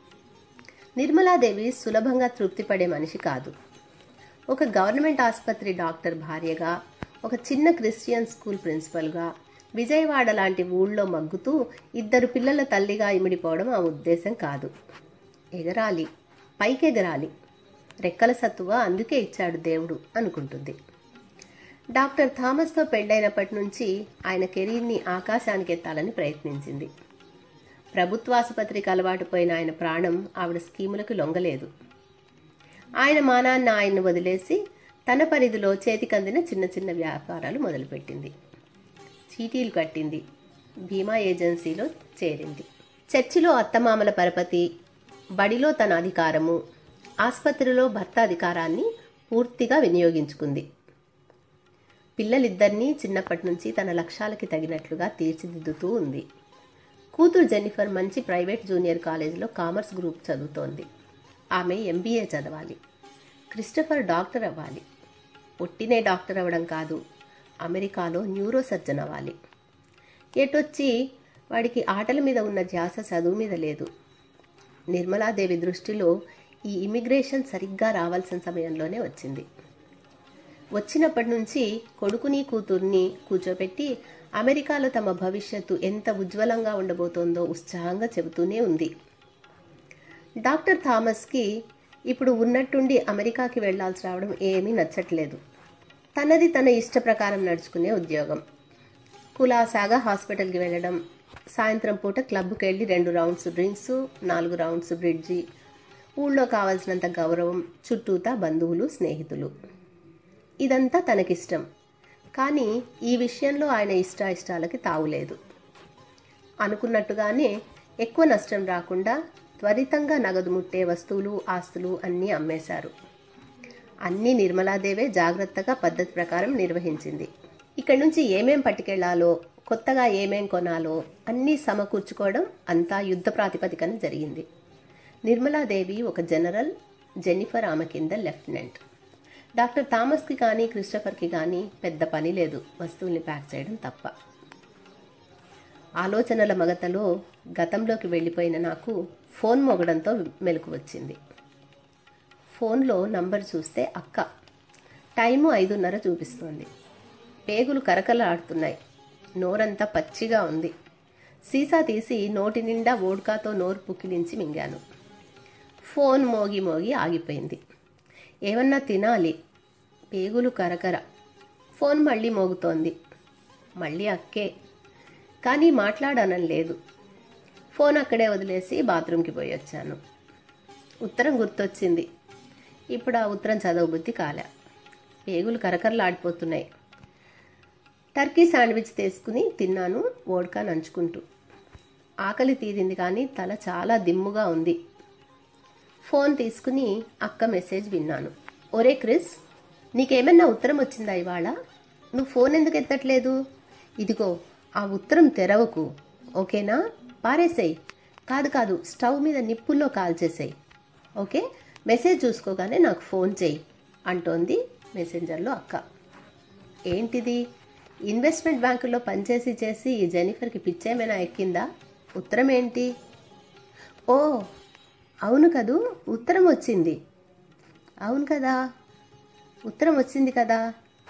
నిర్మలాదేవి సులభంగా తృప్తిపడే మనిషి కాదు ఒక గవర్నమెంట్ ఆసుపత్రి డాక్టర్ భార్యగా ఒక చిన్న క్రిస్టియన్ స్కూల్ ప్రిన్సిపల్గా విజయవాడ లాంటి ఊళ్ళో మగ్గుతూ ఇద్దరు పిల్లల తల్లిగా ఇమిడిపోవడం ఆ ఉద్దేశం కాదు ఎగరాలి పైకెగరాలి రెక్కల సత్తువ అందుకే ఇచ్చాడు దేవుడు అనుకుంటుంది డాక్టర్ థామస్తో పెళ్ళైనప్పటి నుంచి ఆయన కెరీర్ని ఆకాశానికి ఎత్తాలని ప్రయత్నించింది ప్రభుత్వాసుపత్రికి అలవాటు పోయిన ఆయన ప్రాణం ఆవిడ స్కీములకు లొంగలేదు ఆయన మానాన్న ఆయన్ను వదిలేసి తన పరిధిలో చేతికందిన చిన్న చిన్న వ్యాపారాలు మొదలుపెట్టింది చీటీలు కట్టింది బీమా ఏజెన్సీలో చేరింది చర్చిలో అత్తమామల పరపతి బడిలో తన అధికారము ఆసుపత్రిలో భర్త అధికారాన్ని పూర్తిగా వినియోగించుకుంది పిల్లలిద్దరినీ చిన్నప్పటి నుంచి తన లక్ష్యాలకి తగినట్లుగా తీర్చిదిద్దుతూ ఉంది కూతురు జెన్నిఫర్ మంచి ప్రైవేట్ జూనియర్ కాలేజీలో కామర్స్ గ్రూప్ చదువుతోంది ఆమె ఎంబీఏ చదవాలి క్రిస్టఫర్ డాక్టర్ అవ్వాలి ఒట్టినే డాక్టర్ అవ్వడం కాదు అమెరికాలో న్యూరో సర్జన్ అవ్వాలి ఎటొచ్చి వాడికి ఆటల మీద ఉన్న ధ్యాస చదువు మీద లేదు నిర్మలాదేవి దృష్టిలో ఈ ఇమిగ్రేషన్ సరిగ్గా రావాల్సిన సమయంలోనే వచ్చింది వచ్చినప్పటి నుంచి కొడుకుని కూతుర్ని కూర్చోపెట్టి అమెరికాలో తమ భవిష్యత్తు ఎంత ఉజ్వలంగా ఉండబోతోందో ఉత్సాహంగా చెబుతూనే ఉంది డాక్టర్ థామస్కి ఇప్పుడు ఉన్నట్టుండి అమెరికాకి వెళ్లాల్సి రావడం ఏమీ నచ్చట్లేదు తనది తన ఇష్ట ప్రకారం నడుచుకునే ఉద్యోగం కులాసాగా హాస్పిటల్కి వెళ్ళడం సాయంత్రం పూట క్లబ్కి వెళ్ళి రెండు రౌండ్స్ డ్రింక్స్ నాలుగు రౌండ్స్ బ్రిడ్జి ఊళ్ళో కావాల్సినంత గౌరవం చుట్టూతా బంధువులు స్నేహితులు ఇదంతా తనకిష్టం కానీ ఈ విషయంలో ఆయన ఇష్టాయిష్టాలకి తావులేదు అనుకున్నట్టుగానే ఎక్కువ నష్టం రాకుండా త్వరితంగా నగదు ముట్టే వస్తువులు ఆస్తులు అన్నీ అమ్మేశారు అన్నీ నిర్మలాదేవే జాగ్రత్తగా పద్ధతి ప్రకారం నిర్వహించింది ఇక్కడి నుంచి ఏమేం పట్టుకెళ్లాలో కొత్తగా ఏమేం కొనాలో అన్నీ సమకూర్చుకోవడం అంతా యుద్ధ ప్రాతిపదికన జరిగింది నిర్మలాదేవి ఒక జనరల్ జెన్నిఫర్ ఆమె కింద లెఫ్టినెంట్ డాక్టర్ థామస్కి కానీ క్రిస్టఫర్కి కానీ పెద్ద పని లేదు వస్తువుల్ని ప్యాక్ చేయడం తప్ప ఆలోచనల మగతలో గతంలోకి వెళ్ళిపోయిన నాకు ఫోన్ మోగడంతో మెలకు వచ్చింది ఫోన్లో నంబర్ చూస్తే అక్క టైము ఐదున్నర చూపిస్తోంది పేగులు కరకలాడుతున్నాయి నోరంతా పచ్చిగా ఉంది సీసా తీసి నోటి నిండా ఓడ్కాతో నోరు పుక్కిలించి మింగాను ఫోన్ మోగి మోగి ఆగిపోయింది ఏమన్నా తినాలి పేగులు కరకర ఫోన్ మళ్ళీ మోగుతోంది మళ్ళీ అక్కే కానీ మాట్లాడనం లేదు ఫోన్ అక్కడే వదిలేసి బాత్రూమ్కి పోయి వచ్చాను ఉత్తరం గుర్తొచ్చింది ఇప్పుడు ఆ ఉత్తరం చదవబుద్ధి కాలే పేగులు కరకరలాడిపోతున్నాయి టర్కీ శాండ్విచ్ తీసుకుని తిన్నాను ఓడ్కా నంచుకుంటూ ఆకలి తీరింది కానీ తల చాలా దిమ్ముగా ఉంది ఫోన్ తీసుకుని అక్క మెసేజ్ విన్నాను ఒరే క్రిస్ నీకేమన్నా ఉత్తరం వచ్చిందా ఇవాళ నువ్వు ఫోన్ ఎందుకు ఎత్తట్లేదు ఇదిగో ఆ ఉత్తరం తెరవకు ఓకేనా పారేసేయ్ కాదు కాదు స్టవ్ మీద నిప్పుల్లో కాల్చేసేయ్ ఓకే మెసేజ్ చూసుకోగానే నాకు ఫోన్ చేయి అంటోంది మెసెంజర్లో అక్క ఏంటిది ఇన్వెస్ట్మెంట్ బ్యాంకులో పనిచేసి చేసి ఈ జెనిఫర్కి పిచ్చేమైనా ఎక్కిందా ఉత్తరం ఏంటి ఓ అవును కదూ ఉత్తరం వచ్చింది అవును కదా ఉత్తరం వచ్చింది కదా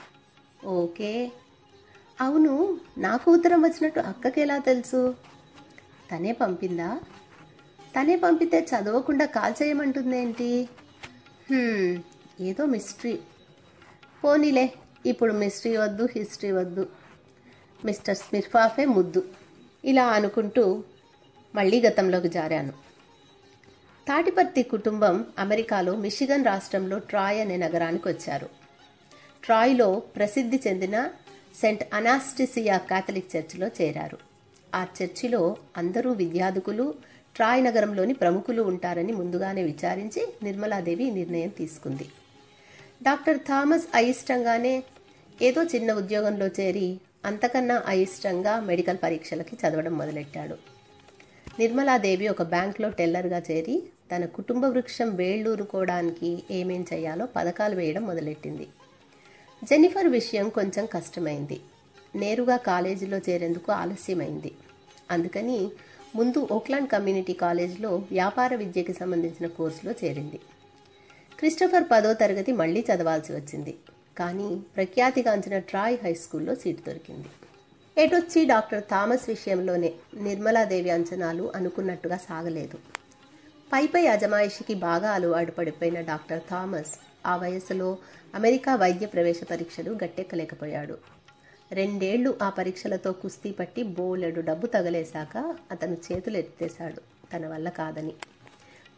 ఓకే అవును నాకు ఉత్తరం వచ్చినట్టు అక్కకి ఎలా తెలుసు తనే పంపిందా తనే పంపితే చదవకుండా కాల్ చేయమంటుందేంటి హ్మ్, ఏదో మిస్టరీ పోనీలే ఇప్పుడు మిస్టరీ వద్దు హిస్టరీ వద్దు మిస్టర్ స్మిర్ఫాఫే ముద్దు ఇలా అనుకుంటూ మళ్ళీ గతంలోకి జారాను తాటిపర్తి కుటుంబం అమెరికాలో మిషిగన్ రాష్ట్రంలో ట్రాయ్ అనే నగరానికి వచ్చారు ట్రాయ్లో ప్రసిద్ధి చెందిన సెంట్ అనాస్టిసియా కాథలిక్ చర్చిలో చేరారు ఆ చర్చిలో అందరూ విద్యార్థుకులు ట్రాయ్ నగరంలోని ప్రముఖులు ఉంటారని ముందుగానే విచారించి నిర్మలాదేవి ఈ నిర్ణయం తీసుకుంది డాక్టర్ థామస్ అయిష్టంగానే ఏదో చిన్న ఉద్యోగంలో చేరి అంతకన్నా అయిష్టంగా మెడికల్ పరీక్షలకి చదవడం మొదలెట్టాడు నిర్మలాదేవి ఒక బ్యాంక్లో టెల్లర్గా చేరి తన కుటుంబ వృక్షం వేళ్ళూరుకోవడానికి ఏమేం చేయాలో పథకాలు వేయడం మొదలెట్టింది జెన్నిఫర్ విషయం కొంచెం కష్టమైంది నేరుగా కాలేజీలో చేరేందుకు ఆలస్యమైంది అందుకని ముందు ఓక్లాండ్ కమ్యూనిటీ కాలేజ్లో వ్యాపార విద్యకి సంబంధించిన కోర్సులో చేరింది క్రిస్టఫర్ పదో తరగతి మళ్ళీ చదవాల్సి వచ్చింది కానీ ప్రఖ్యాతిగాంచిన ట్రాయ్ హై స్కూల్లో సీటు దొరికింది ఎటొచ్చి డాక్టర్ థామస్ విషయంలోనే నిర్మలాదేవి అంచనాలు అనుకున్నట్టుగా సాగలేదు పైపై అజమాయిషికి బాగా అలవాటు పడిపోయిన డాక్టర్ థామస్ ఆ వయసులో అమెరికా వైద్య ప్రవేశ పరీక్షలు గట్టెక్కలేకపోయాడు రెండేళ్లు ఆ పరీక్షలతో కుస్తీ పట్టి బోలెడు డబ్బు తగలేశాక అతను చేతులు ఎత్తేశాడు తన వల్ల కాదని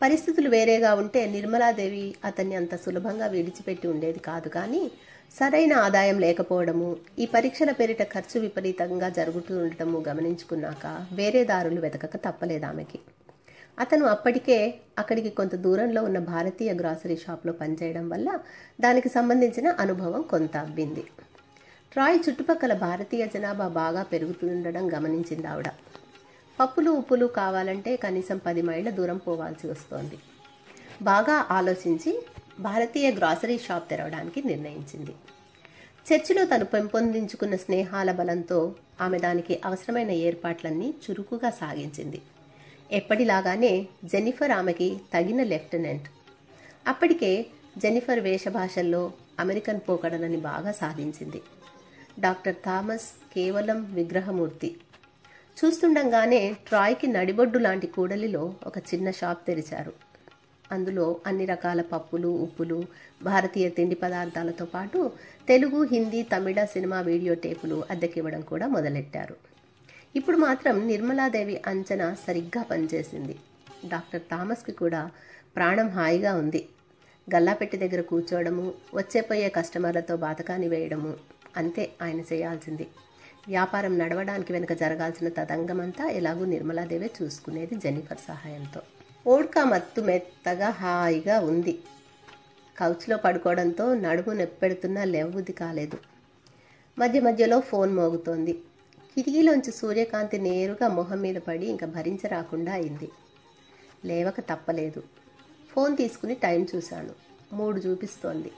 పరిస్థితులు వేరేగా ఉంటే నిర్మలాదేవి అతన్ని అంత సులభంగా విడిచిపెట్టి ఉండేది కాదు కానీ సరైన ఆదాయం లేకపోవడము ఈ పరీక్షల పేరిట ఖర్చు విపరీతంగా జరుగుతూ ఉండటము గమనించుకున్నాక వేరే దారులు వెతకక తప్పలేదు ఆమెకి అతను అప్పటికే అక్కడికి కొంత దూరంలో ఉన్న భారతీయ గ్రాసరీ షాప్లో పనిచేయడం వల్ల దానికి సంబంధించిన అనుభవం కొంత అబ్బింది ట్రాయ్ చుట్టుపక్కల భారతీయ జనాభా బాగా పెరుగుతుండడం గమనించింది ఆవిడ పప్పులు ఉప్పులు కావాలంటే కనీసం పది మైళ్ళ దూరం పోవాల్సి వస్తోంది బాగా ఆలోచించి భారతీయ గ్రాసరీ షాప్ తెరవడానికి నిర్ణయించింది చర్చిలో తను పెంపొందించుకున్న స్నేహాల బలంతో ఆమె దానికి అవసరమైన ఏర్పాట్లన్నీ చురుకుగా సాగించింది ఎప్పటిలాగానే జెన్నిఫర్ ఆమెకి తగిన లెఫ్టినెంట్ అప్పటికే జెన్నిఫర్ వేషభాషల్లో అమెరికన్ పోకడలని బాగా సాధించింది డాక్టర్ థామస్ కేవలం విగ్రహమూర్తి చూస్తుండగానే ట్రాయ్కి నడిబొడ్డు లాంటి కూడలిలో ఒక చిన్న షాప్ తెరిచారు అందులో అన్ని రకాల పప్పులు ఉప్పులు భారతీయ తిండి పదార్థాలతో పాటు తెలుగు హిందీ తమిళ సినిమా వీడియో టేపులు అద్దెకివ్వడం కూడా మొదలెట్టారు ఇప్పుడు మాత్రం నిర్మలాదేవి అంచనా సరిగ్గా పనిచేసింది డాక్టర్ థామస్కి కూడా ప్రాణం హాయిగా ఉంది గల్లాపెట్టి దగ్గర కూర్చోవడము వచ్చేపోయే కస్టమర్లతో బాతకాని వేయడము అంతే ఆయన చేయాల్సింది వ్యాపారం నడవడానికి వెనుక జరగాల్సిన తదంగమంతా ఎలాగూ నిర్మలాదేవే చూసుకునేది జెనిఫర్ సహాయంతో ఓడ్కా మత్తు మెత్తగా హాయిగా ఉంది కౌచ్లో పడుకోవడంతో నడుము నెప్పెడుతున్నా లేవబుద్ధి కాలేదు మధ్య మధ్యలో ఫోన్ మోగుతోంది కిటికీలోంచి సూర్యకాంతి నేరుగా మొహం మీద పడి ఇంకా భరించరాకుండా అయింది లేవక తప్పలేదు ఫోన్ తీసుకుని టైం చూశాను మూడు చూపిస్తోంది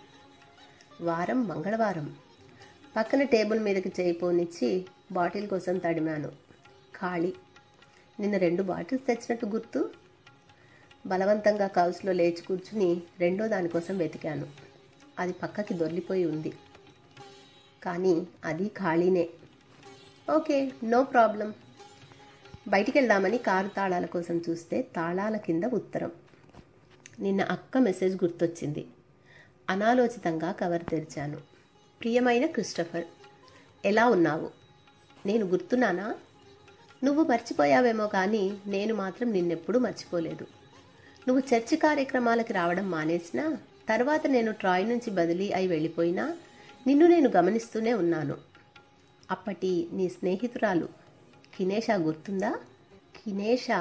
వారం మంగళవారం పక్కన టేబుల్ మీదకి చేయిపోనిచ్చి బాటిల్ కోసం తడిమాను ఖాళీ నిన్న రెండు బాటిల్స్ తెచ్చినట్టు గుర్తు బలవంతంగా కౌస్లో లేచి కూర్చుని రెండో దానికోసం వెతికాను అది పక్కకి దొర్లిపోయి ఉంది కానీ అది ఖాళీనే ఓకే నో ప్రాబ్లం బయటికి వెళ్దామని కారు తాళాల కోసం చూస్తే తాళాల కింద ఉత్తరం నిన్న అక్క మెసేజ్ గుర్తొచ్చింది అనాలోచితంగా కవర్ తెరిచాను ప్రియమైన క్రిస్టఫర్ ఎలా ఉన్నావు నేను గుర్తున్నానా నువ్వు మర్చిపోయావేమో కానీ నేను మాత్రం నిన్నెప్పుడూ మర్చిపోలేదు నువ్వు చర్చి కార్యక్రమాలకి రావడం మానేసినా తర్వాత నేను ట్రాయ్ నుంచి బదిలీ అయి వెళ్ళిపోయినా నిన్ను నేను గమనిస్తూనే ఉన్నాను అప్పటి నీ స్నేహితురాలు కినేషా గుర్తుందా కినేషా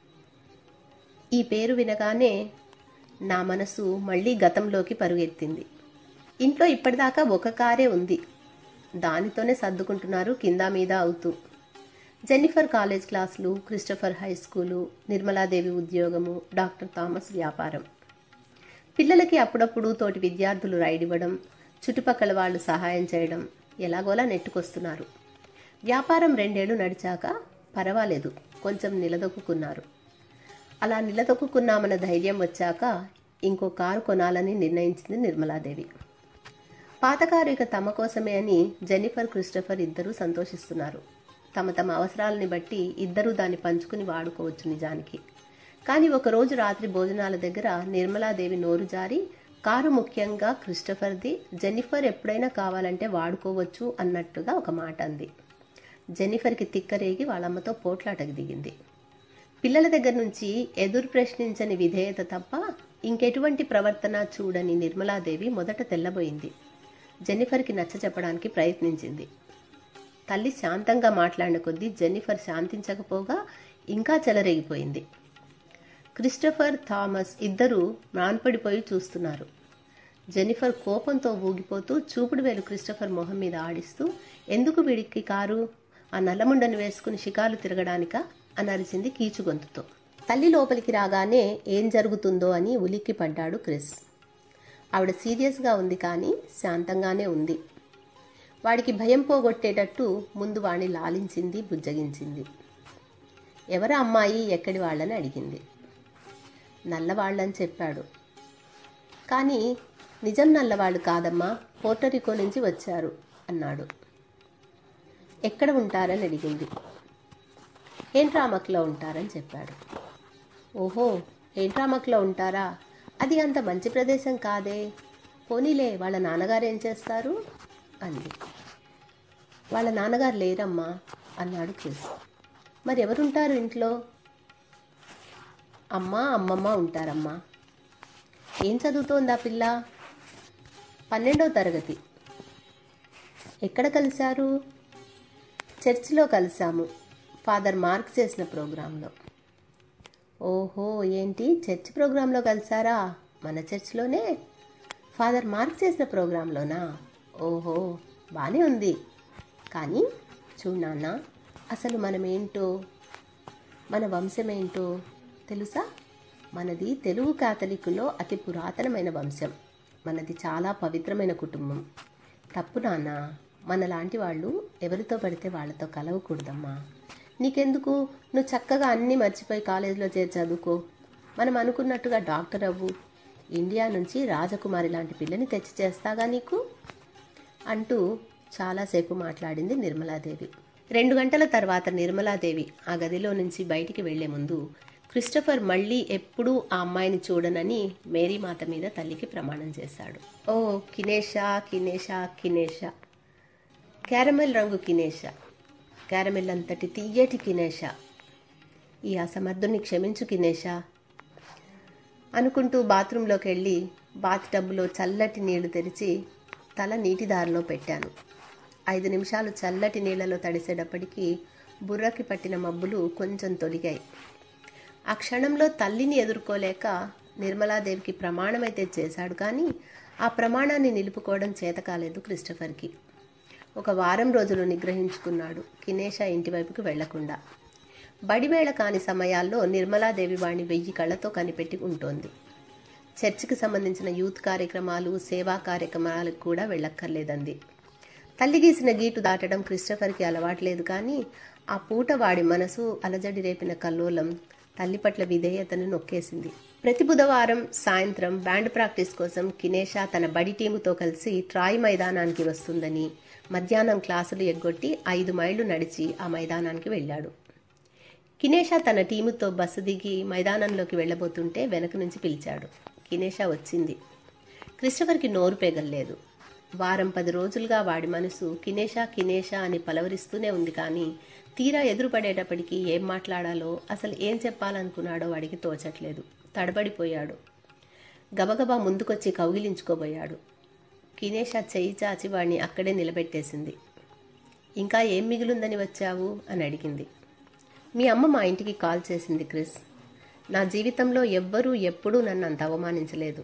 ఈ పేరు వినగానే నా మనసు మళ్ళీ గతంలోకి పరుగెత్తింది ఇంట్లో ఇప్పటిదాకా ఒక కారే ఉంది దానితోనే సర్దుకుంటున్నారు కింద మీద అవుతూ జెన్నిఫర్ కాలేజ్ క్లాసులు క్రిస్టఫర్ హై స్కూలు నిర్మలాదేవి ఉద్యోగము డాక్టర్ థామస్ వ్యాపారం పిల్లలకి అప్పుడప్పుడు తోటి విద్యార్థులు రైడ్ ఇవ్వడం చుట్టుపక్కల వాళ్ళు సహాయం చేయడం ఎలాగోలా నెట్టుకొస్తున్నారు వ్యాపారం రెండేళ్లు నడిచాక పర్వాలేదు కొంచెం నిలదొక్కున్నారు అలా నిలదొక్కున్నామన్న ధైర్యం వచ్చాక ఇంకో కారు కొనాలని నిర్ణయించింది నిర్మలాదేవి పాత కారు ఇక తమ కోసమే అని జెన్నిఫర్ క్రిస్టఫర్ ఇద్దరూ సంతోషిస్తున్నారు తమ తమ అవసరాలని బట్టి ఇద్దరూ దాన్ని పంచుకుని వాడుకోవచ్చు నిజానికి కానీ ఒకరోజు రాత్రి భోజనాల దగ్గర నిర్మలాదేవి నోరు జారి కారు ముఖ్యంగా క్రిస్టఫర్ది జెన్నిఫర్ ఎప్పుడైనా కావాలంటే వాడుకోవచ్చు అన్నట్టుగా ఒక మాట అంది జెన్నిఫర్కి తిక్కరేగి వాళ్ళమ్మతో పోట్లాటకు దిగింది పిల్లల దగ్గర నుంచి ఎదురు ప్రశ్నించని విధేయత తప్ప ఇంకెటువంటి ప్రవర్తన చూడని నిర్మలాదేవి మొదట తెల్లబోయింది జెన్నిఫర్కి నచ్చ చెప్పడానికి ప్రయత్నించింది తల్లి శాంతంగా మాట్లాడిన కొద్దీ జెన్నిఫర్ శాంతించకపోగా ఇంకా చెలరేగిపోయింది క్రిస్టఫర్ థామస్ ఇద్దరూ మ్రాన్పడిపోయి చూస్తున్నారు జెన్నిఫర్ కోపంతో ఊగిపోతూ చూపుడు వేలు క్రిస్టఫర్ మొహం మీద ఆడిస్తూ ఎందుకు వీడికి కారు ఆ నల్లముండను వేసుకుని షికారు తిరగడానికా అని అరిచింది కీచుగొంతుతో తల్లి లోపలికి రాగానే ఏం జరుగుతుందో అని ఉలిక్కి పడ్డాడు క్రిస్ ఆవిడ సీరియస్గా ఉంది కానీ శాంతంగానే ఉంది వాడికి భయం పోగొట్టేటట్టు ముందు వాణ్ణి లాలించింది బుజ్జగించింది ఎవరా అమ్మాయి ఎక్కడి వాళ్ళని అడిగింది నల్లవాళ్ళని చెప్పాడు కానీ నిజం నల్లవాళ్ళు కాదమ్మా పోర్టరికో నుంచి వచ్చారు అన్నాడు ఎక్కడ ఉంటారని అడిగింది ఏంట్రామక్లో ఉంటారని చెప్పాడు ఓహో ఏంట్రామక్లో ఉంటారా అది అంత మంచి ప్రదేశం కాదే పోనీలే వాళ్ళ నాన్నగారు ఏం చేస్తారు అంది వాళ్ళ నాన్నగారు లేరమ్మా అన్నాడు క్రిస్ మరి ఎవరుంటారు ఇంట్లో అమ్మ అమ్మమ్మ ఉంటారమ్మా ఏం చదువుతోంది ఆ పిల్ల పన్నెండో తరగతి ఎక్కడ కలిశారు చర్చిలో కలిసాము ఫాదర్ మార్క్ చేసిన ప్రోగ్రాంలో ఓహో ఏంటి చర్చ్ ప్రోగ్రాంలో కలిసారా మన చర్చ్లోనే ఫాదర్ మార్క్ చేసిన ప్రోగ్రాంలోనా ఓహో బాగానే ఉంది కానీ చూడు నాన్న అసలు మనమేంటో మన వంశమేంటో తెలుసా మనది తెలుగు కాథలికులో అతి పురాతనమైన వంశం మనది చాలా పవిత్రమైన కుటుంబం తప్పు నాన్న మనలాంటి వాళ్ళు ఎవరితో పడితే వాళ్ళతో కలవకూడదమ్మా నీకెందుకు నువ్వు చక్కగా అన్నీ మర్చిపోయి కాలేజీలో చేరి చదువుకో మనం అనుకున్నట్టుగా డాక్టర్ అవ్వు ఇండియా నుంచి రాజకుమారి లాంటి పిల్లని తెచ్చి చేస్తాగా నీకు అంటూ చాలాసేపు మాట్లాడింది నిర్మలాదేవి రెండు గంటల తర్వాత నిర్మలాదేవి ఆ గదిలో నుంచి బయటికి వెళ్లే ముందు క్రిస్టఫర్ మళ్ళీ ఎప్పుడూ ఆ అమ్మాయిని చూడనని మేరీ మాత మీద తల్లికి ప్రమాణం చేశాడు ఓ కినేషా కినేషా కినేషా క్యారమెల్ రంగు కినేషా క్యారమెల్ అంతటి తీయటి కినేషా ఈ అసమర్థుని క్షమించు కినేషా అనుకుంటూ బాత్రూంలోకి వెళ్ళి బాత్ టబ్లో చల్లటి నీళ్లు తెరిచి తల నీటి దారిలో పెట్టాను ఐదు నిమిషాలు చల్లటి నీళ్లలో తడిసేటప్పటికీ బుర్రకి పట్టిన మబ్బులు కొంచెం తొలిగాయి ఆ క్షణంలో తల్లిని ఎదుర్కోలేక నిర్మలాదేవికి ప్రమాణమైతే చేశాడు కానీ ఆ ప్రమాణాన్ని నిలుపుకోవడం చేత కాలేదు క్రిస్టఫర్కి ఒక వారం రోజులు నిగ్రహించుకున్నాడు కినేషా ఇంటివైపుకు వెళ్లకుండా బడివేళ కాని సమయాల్లో నిర్మలాదేవి వాణ్ణి వెయ్యి కళ్ళతో కనిపెట్టి ఉంటోంది చర్చికి సంబంధించిన యూత్ కార్యక్రమాలు సేవా కార్యక్రమాలకు కూడా వెళ్ళక్కర్లేదంది తల్లి గీసిన గీటు దాటడం క్రిస్టఫర్కి అలవాట్లేదు కానీ ఆ పూట వాడి మనసు అలజడి రేపిన కల్లోలం తల్లి పట్ల విధేయతను నొక్కేసింది ప్రతి బుధవారం సాయంత్రం బ్యాండ్ ప్రాక్టీస్ కోసం కినేషా తన బడి టీముతో కలిసి ట్రాయ్ మైదానానికి వస్తుందని మధ్యాహ్నం క్లాసులు ఎగ్గొట్టి ఐదు మైళ్లు నడిచి ఆ మైదానానికి వెళ్ళాడు కినేషా తన టీముతో బస్సు దిగి మైదానంలోకి వెళ్ళబోతుంటే వెనక నుంచి పిలిచాడు కినేషా వచ్చింది క్రిస్టఫర్కి నోరు పెగల్లేదు వారం పది రోజులుగా వాడి మనసు కినేషా కినేషా అని పలవరిస్తూనే ఉంది కానీ తీరా ఎదురుపడేటప్పటికి ఏం మాట్లాడాలో అసలు ఏం చెప్పాలనుకున్నాడో వాడికి తోచట్లేదు తడబడిపోయాడు గబగబా ముందుకొచ్చి కౌగిలించుకోబోయాడు కినేషా చెయ్యి చాచి వాడిని అక్కడే నిలబెట్టేసింది ఇంకా ఏం మిగులుందని వచ్చావు అని అడిగింది మీ అమ్మ మా ఇంటికి కాల్ చేసింది క్రిస్ నా జీవితంలో ఎవ్వరూ ఎప్పుడూ నన్ను అంత అవమానించలేదు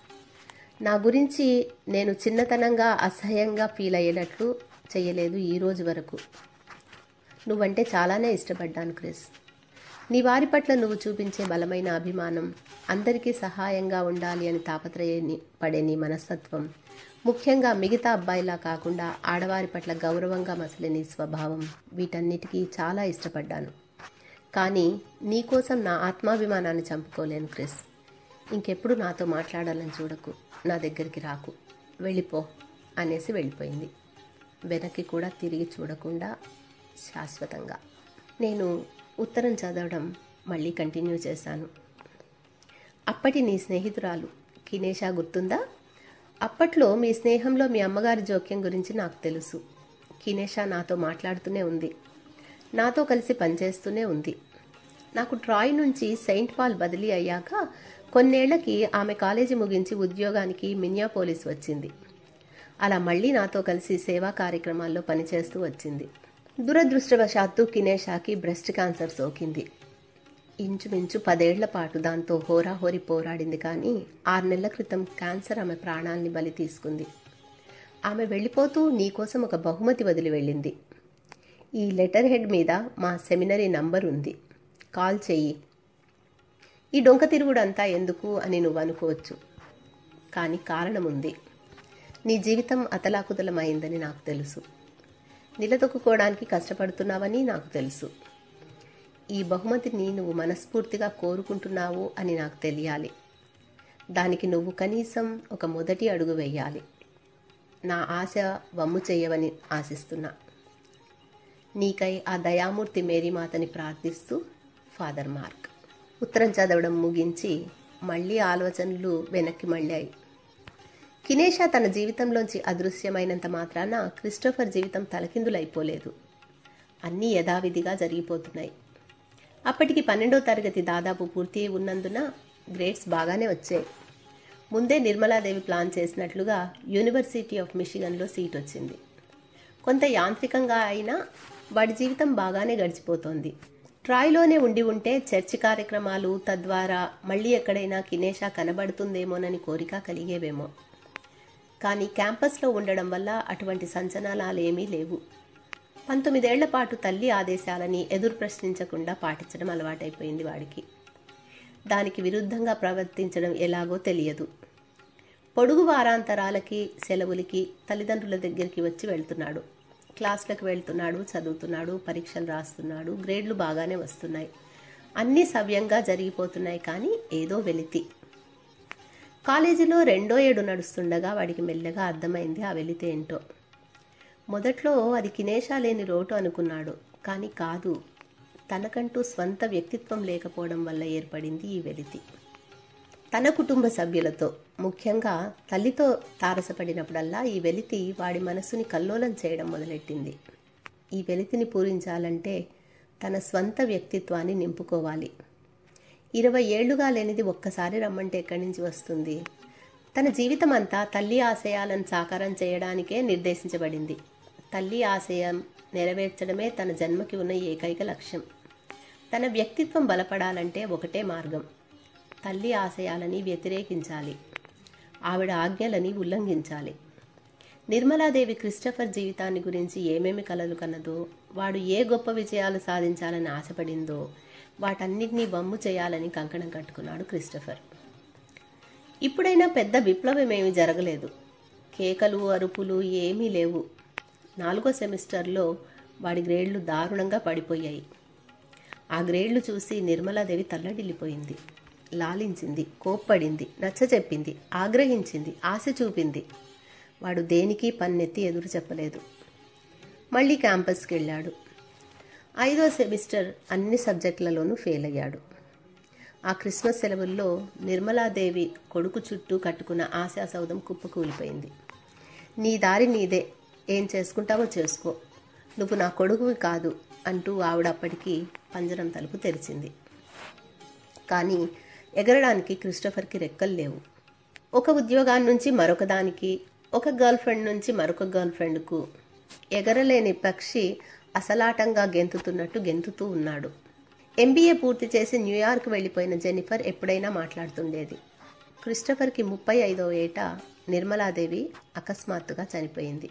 నా గురించి నేను చిన్నతనంగా అసహ్యంగా ఫీల్ అయ్యేటట్లు చేయలేదు ఈ రోజు వరకు నువ్వంటే చాలానే ఇష్టపడ్డాను క్రిస్ నీ వారి పట్ల నువ్వు చూపించే బలమైన అభిమానం అందరికీ సహాయంగా ఉండాలి అని తాపత్రయని పడే నీ మనస్తత్వం ముఖ్యంగా మిగతా అబ్బాయిలా కాకుండా ఆడవారి పట్ల గౌరవంగా మసలే నీ స్వభావం వీటన్నిటికీ చాలా ఇష్టపడ్డాను కానీ నీకోసం నా ఆత్మాభిమానాన్ని చంపుకోలేను క్రిస్ ఇంకెప్పుడు నాతో మాట్లాడాలని చూడకు నా దగ్గరికి రాకు వెళ్ళిపో అనేసి వెళ్ళిపోయింది వెనక్కి కూడా తిరిగి చూడకుండా శాశ్వతంగా నేను ఉత్తరం చదవడం మళ్ళీ కంటిన్యూ చేశాను అప్పటి నీ స్నేహితురాలు కినేషా గుర్తుందా అప్పట్లో మీ స్నేహంలో మీ అమ్మగారి జోక్యం గురించి నాకు తెలుసు కినేషా నాతో మాట్లాడుతూనే ఉంది నాతో కలిసి పనిచేస్తూనే ఉంది నాకు ట్రాయ్ నుంచి సెయింట్ పాల్ బదిలీ అయ్యాక కొన్నేళ్లకి ఆమె కాలేజీ ముగించి ఉద్యోగానికి మిన్యాపోలిస్ వచ్చింది అలా మళ్ళీ నాతో కలిసి సేవా కార్యక్రమాల్లో పనిచేస్తూ వచ్చింది దురదృష్టవశాత్తు కినేషాకి బ్రెస్ట్ క్యాన్సర్ సోకింది ఇంచుమించు పదేళ్ల పాటు దాంతో హోరాహోరి పోరాడింది కానీ ఆరు నెలల క్రితం క్యాన్సర్ ఆమె ప్రాణాల్ని బలి తీసుకుంది ఆమె వెళ్ళిపోతూ నీకోసం ఒక బహుమతి వదిలి వెళ్ళింది ఈ లెటర్ హెడ్ మీద మా సెమినరీ నంబర్ ఉంది కాల్ చెయ్యి ఈ డొంక తిరుగుడంతా ఎందుకు అని నువ్వు అనుకోవచ్చు కానీ కారణం ఉంది నీ జీవితం అతలాకుతలమైందని నాకు తెలుసు నిలదొక్కుకోవడానికి కష్టపడుతున్నావని నాకు తెలుసు ఈ బహుమతిని నువ్వు మనస్ఫూర్తిగా కోరుకుంటున్నావు అని నాకు తెలియాలి దానికి నువ్వు కనీసం ఒక మొదటి అడుగు వేయాలి నా ఆశ వమ్ము చేయవని ఆశిస్తున్నా నీకై ఆ దయామూర్తి మేరీమాతని ప్రార్థిస్తూ ఫాదర్ మార్క్ ఉత్తరం చదవడం ముగించి మళ్ళీ ఆలోచనలు వెనక్కి మళ్ళాయి కినేషా తన జీవితంలోంచి అదృశ్యమైనంత మాత్రాన క్రిస్టోఫర్ జీవితం తలకిందులైపోలేదు అన్నీ యథావిధిగా జరిగిపోతున్నాయి అప్పటికి పన్నెండో తరగతి దాదాపు పూర్తి అయి ఉన్నందున గ్రేడ్స్ బాగానే వచ్చాయి ముందే నిర్మలాదేవి ప్లాన్ చేసినట్లుగా యూనివర్సిటీ ఆఫ్ మిషిగన్లో సీట్ వచ్చింది కొంత యాంత్రికంగా అయినా వాడి జీవితం బాగానే గడిచిపోతోంది ట్రాయ్లోనే ఉండి ఉంటే చర్చి కార్యక్రమాలు తద్వారా మళ్ళీ ఎక్కడైనా కినేషా కనబడుతుందేమోనని కోరిక కలిగేవేమో కానీ క్యాంపస్లో ఉండడం వల్ల అటువంటి సంచలనాలు ఏమీ లేవు పంతొమ్మిదేళ్ల పాటు తల్లి ఆదేశాలని ఎదురు ప్రశ్నించకుండా పాటించడం అలవాటైపోయింది వాడికి దానికి విరుద్ధంగా ప్రవర్తించడం ఎలాగో తెలియదు పొడుగు వారాంతరాలకి సెలవులకి తల్లిదండ్రుల దగ్గరికి వచ్చి వెళ్తున్నాడు క్లాసులకు వెళ్తున్నాడు చదువుతున్నాడు పరీక్షలు రాస్తున్నాడు గ్రేడ్లు బాగానే వస్తున్నాయి అన్నీ సవ్యంగా జరిగిపోతున్నాయి కానీ ఏదో వెలితి కాలేజీలో రెండో ఏడు నడుస్తుండగా వాడికి మెల్లగా అర్థమైంది ఆ వెలితి ఏంటో మొదట్లో అది కినేషా లేని రోటు అనుకున్నాడు కానీ కాదు తనకంటూ స్వంత వ్యక్తిత్వం లేకపోవడం వల్ల ఏర్పడింది ఈ వెలితి తన కుటుంబ సభ్యులతో ముఖ్యంగా తల్లితో తారసపడినప్పుడల్లా ఈ వెలితి వాడి మనసుని కల్లోలం చేయడం మొదలెట్టింది ఈ వెలితిని పూరించాలంటే తన స్వంత వ్యక్తిత్వాన్ని నింపుకోవాలి ఇరవై ఏళ్లుగా లేనిది ఒక్కసారి రమ్మంటే ఎక్కడి నుంచి వస్తుంది తన జీవితం అంతా తల్లి ఆశయాలను సాకారం చేయడానికే నిర్దేశించబడింది తల్లి ఆశయం నెరవేర్చడమే తన జన్మకి ఉన్న ఏకైక లక్ష్యం తన వ్యక్తిత్వం బలపడాలంటే ఒకటే మార్గం తల్లి ఆశయాలని వ్యతిరేకించాలి ఆవిడ ఆజ్ఞలని ఉల్లంఘించాలి నిర్మలాదేవి క్రిస్టఫర్ జీవితాన్ని గురించి ఏమేమి కలలు కన్నదో వాడు ఏ గొప్ప విజయాలు సాధించాలని ఆశపడిందో వాటన్నిటినీ వమ్ము చేయాలని కంకణం కట్టుకున్నాడు క్రిస్టఫర్ ఇప్పుడైనా పెద్ద విప్లవం ఏమీ జరగలేదు కేకలు అరుపులు ఏమీ లేవు నాలుగో సెమిస్టర్లో వాడి గ్రేడ్లు దారుణంగా పడిపోయాయి ఆ గ్రేడ్లు చూసి నిర్మలాదేవి తల్లడిల్లిపోయింది లాలించింది కోప్పడింది నచ్చ చెప్పింది ఆగ్రహించింది ఆశ చూపింది వాడు దేనికి పన్నెత్తి ఎదురు చెప్పలేదు మళ్ళీ క్యాంపస్కి వెళ్ళాడు ఐదో సెమిస్టర్ అన్ని సబ్జెక్టులలోనూ ఫెయిల్ అయ్యాడు ఆ క్రిస్మస్ సెలవుల్లో నిర్మలాదేవి కొడుకు చుట్టూ కట్టుకున్న ఆశా సౌధం కుప్పకూలిపోయింది నీ దారి నీదే ఏం చేసుకుంటావో చేసుకో నువ్వు నా కొడుకువి కాదు అంటూ ఆవిడ అప్పటికి పంజరం తలుపు తెరిచింది కానీ ఎగరడానికి క్రిస్టఫర్కి రెక్కలు లేవు ఒక ఉద్యోగాన్ని నుంచి మరొక దానికి ఒక గర్ల్ ఫ్రెండ్ నుంచి మరొక గర్ల్ ఫ్రెండ్కు ఎగరలేని పక్షి అసలాటంగా గెంతుతున్నట్టు గెంతుతూ ఉన్నాడు ఎంబీఏ పూర్తి చేసి న్యూయార్క్ వెళ్ళిపోయిన జెనిఫర్ ఎప్పుడైనా మాట్లాడుతుండేది క్రిస్టఫర్కి ముప్పై ఐదవ ఏట నిర్మలాదేవి అకస్మాత్తుగా చనిపోయింది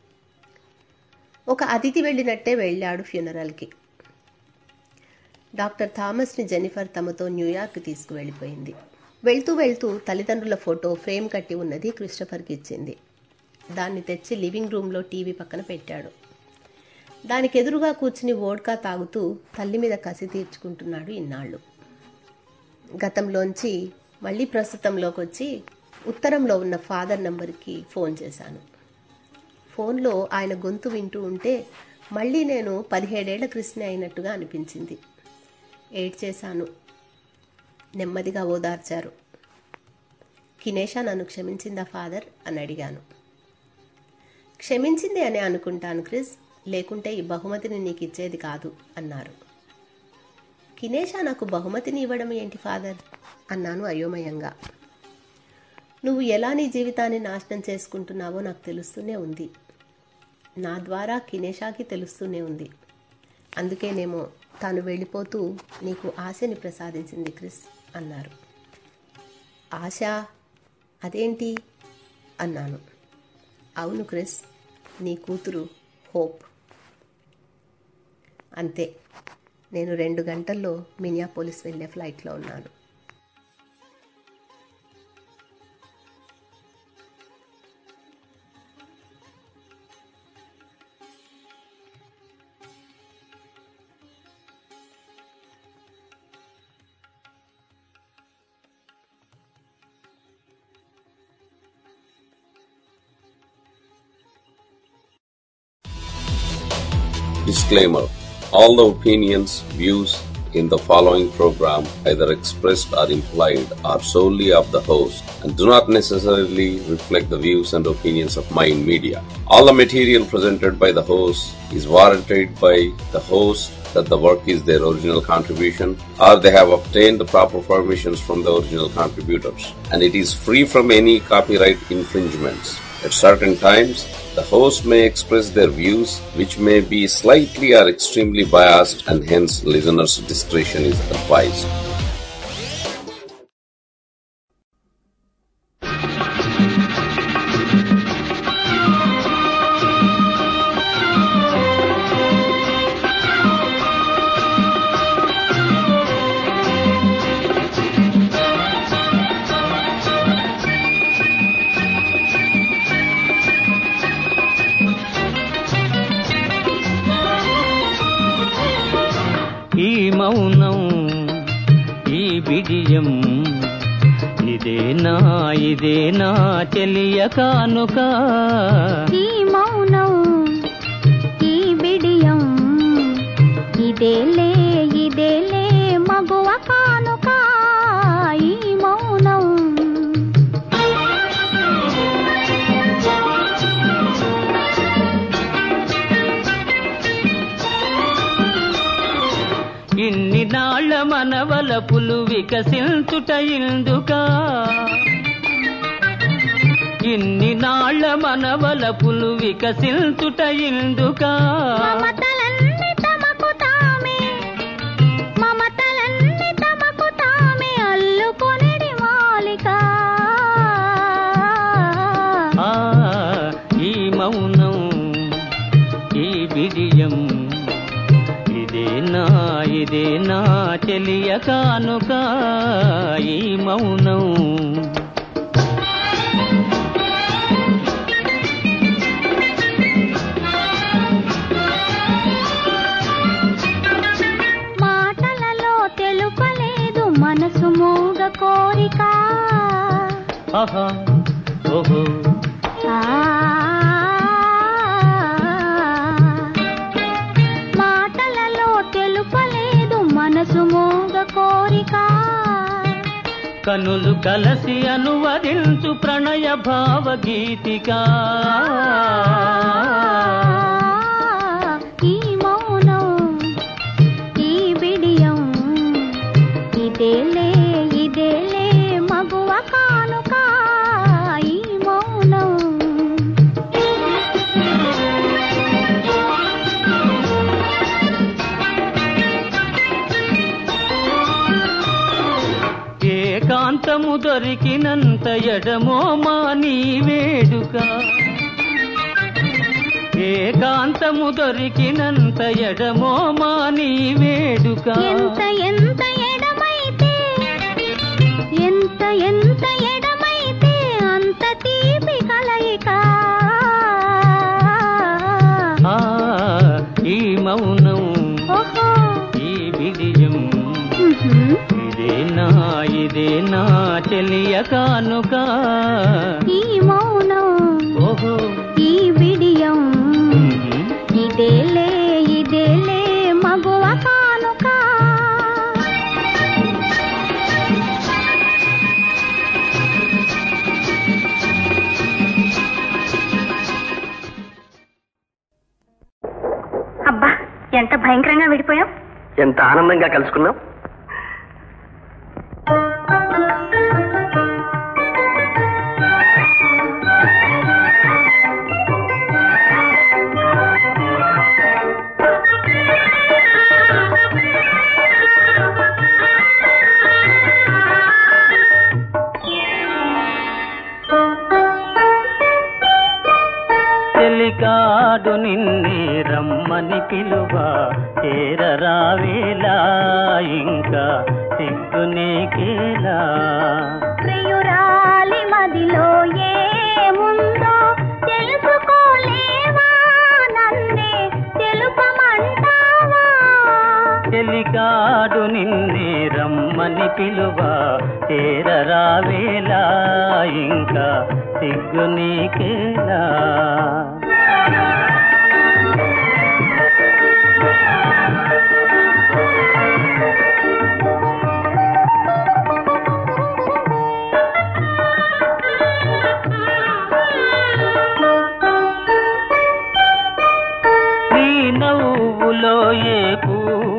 ఒక అతిథి వెళ్ళినట్టే వెళ్ళాడు ఫ్యూనరల్కి డాక్టర్ థామస్ని జెనిఫర్ తమతో న్యూయార్క్ తీసుకువెళ్ళిపోయింది వెళ్తూ వెళ్తూ తల్లిదండ్రుల ఫోటో ఫ్రేమ్ కట్టి ఉన్నది క్రిస్టఫర్కి ఇచ్చింది దాన్ని తెచ్చి లివింగ్ రూమ్లో టీవీ పక్కన పెట్టాడు దానికి ఎదురుగా కూర్చుని వోడ్కా తాగుతూ తల్లి మీద కసి తీర్చుకుంటున్నాడు ఇన్నాళ్ళు గతంలోంచి మళ్ళీ ప్రస్తుతంలోకి వచ్చి ఉత్తరంలో ఉన్న ఫాదర్ నంబర్కి ఫోన్ చేశాను ఫోన్లో ఆయన గొంతు వింటూ ఉంటే మళ్ళీ నేను పదిహేడేళ్ల కృష్ణ అయినట్టుగా అనిపించింది ఏడ్ చేశాను నెమ్మదిగా ఓదార్చారు కినేషా నన్ను క్షమించిందా ఫాదర్ అని అడిగాను క్షమించింది అని అనుకుంటాను క్రిస్ లేకుంటే ఈ బహుమతిని నీకు ఇచ్చేది కాదు అన్నారు కినేషా నాకు బహుమతిని ఇవ్వడం ఏంటి ఫాదర్ అన్నాను అయోమయంగా నువ్వు ఎలా నీ జీవితాన్ని నాశనం చేసుకుంటున్నావో నాకు తెలుస్తూనే ఉంది నా ద్వారా కినేషాకి తెలుస్తూనే ఉంది అందుకేనేమో తాను వెళ్ళిపోతూ నీకు ఆశని ప్రసాదించింది క్రిస్ అన్నారు ఆశ అదేంటి అన్నాను అవును క్రిస్ నీ కూతురు హోప్ అంతే నేను రెండు గంటల్లో మినియాపోలిస్ వెళ్ళే ఫ్లైట్లో ఉన్నాను Disclaimer All the opinions, views in the following program, either expressed or implied, are solely of the host and do not necessarily reflect the views and opinions of Mind Media. All the material presented by the host is warranted by the host that the work is their original contribution or they have obtained the proper permissions from the original contributors and it is free from any copyright infringements. At certain times, the host may express their views which may be slightly or extremely biased and hence listeners' discretion is advised. ఈ మౌనం ఈ బిడియం ఇదేనా ఇదేనా చెలియ కానుక ఈ మౌనం ఈ బిడియం ఇదేలే ఇదేలే మగువ కానుక ఈ మౌనం ఇన్ని నాళ్ళ మనవల పులు వికసించుట ఇందుక ఇన్ని నాళ్ళ మనవల పులు వికసించుట ఇందుక మమతలన్నీ తమకు తామే మమతలన్నీ తమకు తామే అల్లుకొనిడి మాలిక ఆ ఈ మౌనం ఈ బిడియం ఇదేనా ఇదేనా చెలియ కానుక ఈ మౌనం మాటలలో తెలుపలేదు మనసు మూగ కోరిక ఆహా ఓహో ఆ మాటలలో తెలుపలేదు మనసు మూగ కోరిక కనులు కలసి అనువదించు ప్రణయ భావగీతిక ఈ మౌనం ఈ బిడియం ఇదేలే ఇదేలే మగువ కానుక ఈ మౌనం ఏకాంతము దొరికినంత ఎడమో మా నీ వేడుక ఏకాంతము దొరికినంత ఎడమో మా నీ వేడుక ఎంత ఎంత ఎడమైతే ఎంత ఎంత ఎడమైతే అంత తీపి కలయిక ఆ, ఈ మౌనం ఓహో ఈ బిడియం ఉహుం. ఇదేనా ఇదేనా చెలియ కానుక ఈ మౌనం ఓహో ఈ బిడియం ఉహు. ఇదేలే ఇదేలే మగువ కానుక అబ్బా ఎంత భయంకరంగా విడిపోయాం ఎంత ఆనందంగా కలుసుకున్నాం చెలికాడు నిన్నే రమ్మని పిలువ చేరరావేలా ఇంకా సిగ్గు నీకేలా ప్రియురాలి మదిలో ఏముందో తెలుసుకోలేవా నన్నే తెలుపమంటావా చెలికాడు నిన్నే రమ్మని పిలువ చేరరావేలా ఇంకా సిగ్గు నీకేలా నీ నవ్వులో ఏ పువ్వు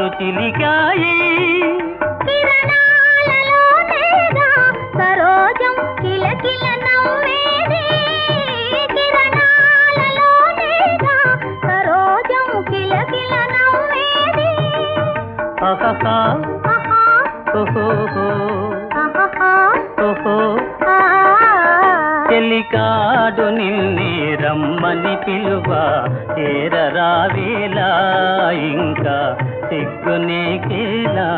చిలికాయి కిరణాలలోనేగా సరోజం కిలకిల నవ్వేది కిరణాలలోనేగా సరోజం కిలకిల నవ్వేది అహహా ఓహోహో ఓహో చెలికాడు నిన్నే రమ్మని పిలువ చేరరావేలా ఇంకా సిగ్గునేకేలా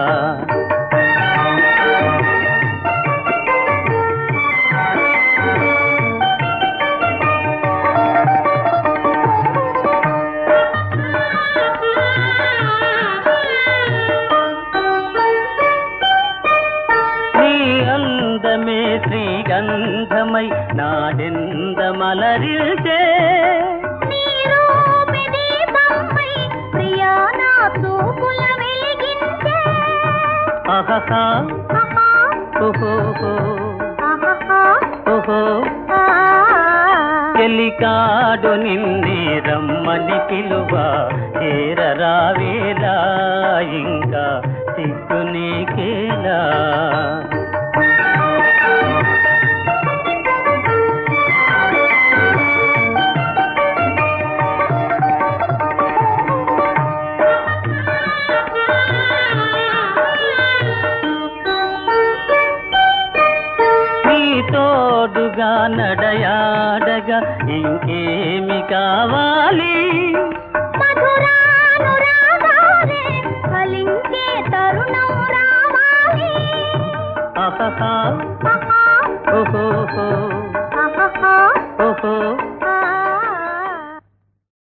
నీ అందమే శ్రీగంధమై నాడెందమలరిల్చే నీ రూపి దీపంపై ప్రియా నా చూపుల వెలిగించే అహహా ఓహోహో ఓహో చెలికాడు నిన్నే రమ్మని పిలువ చేరరావేలా ఇంకా సిగ్గునేకేలా నీ తోడుగా నడయాడగా ఇంకేమి కావాలి మధురానురాగాలే ఫలించే తరుణం రావాలి అహహా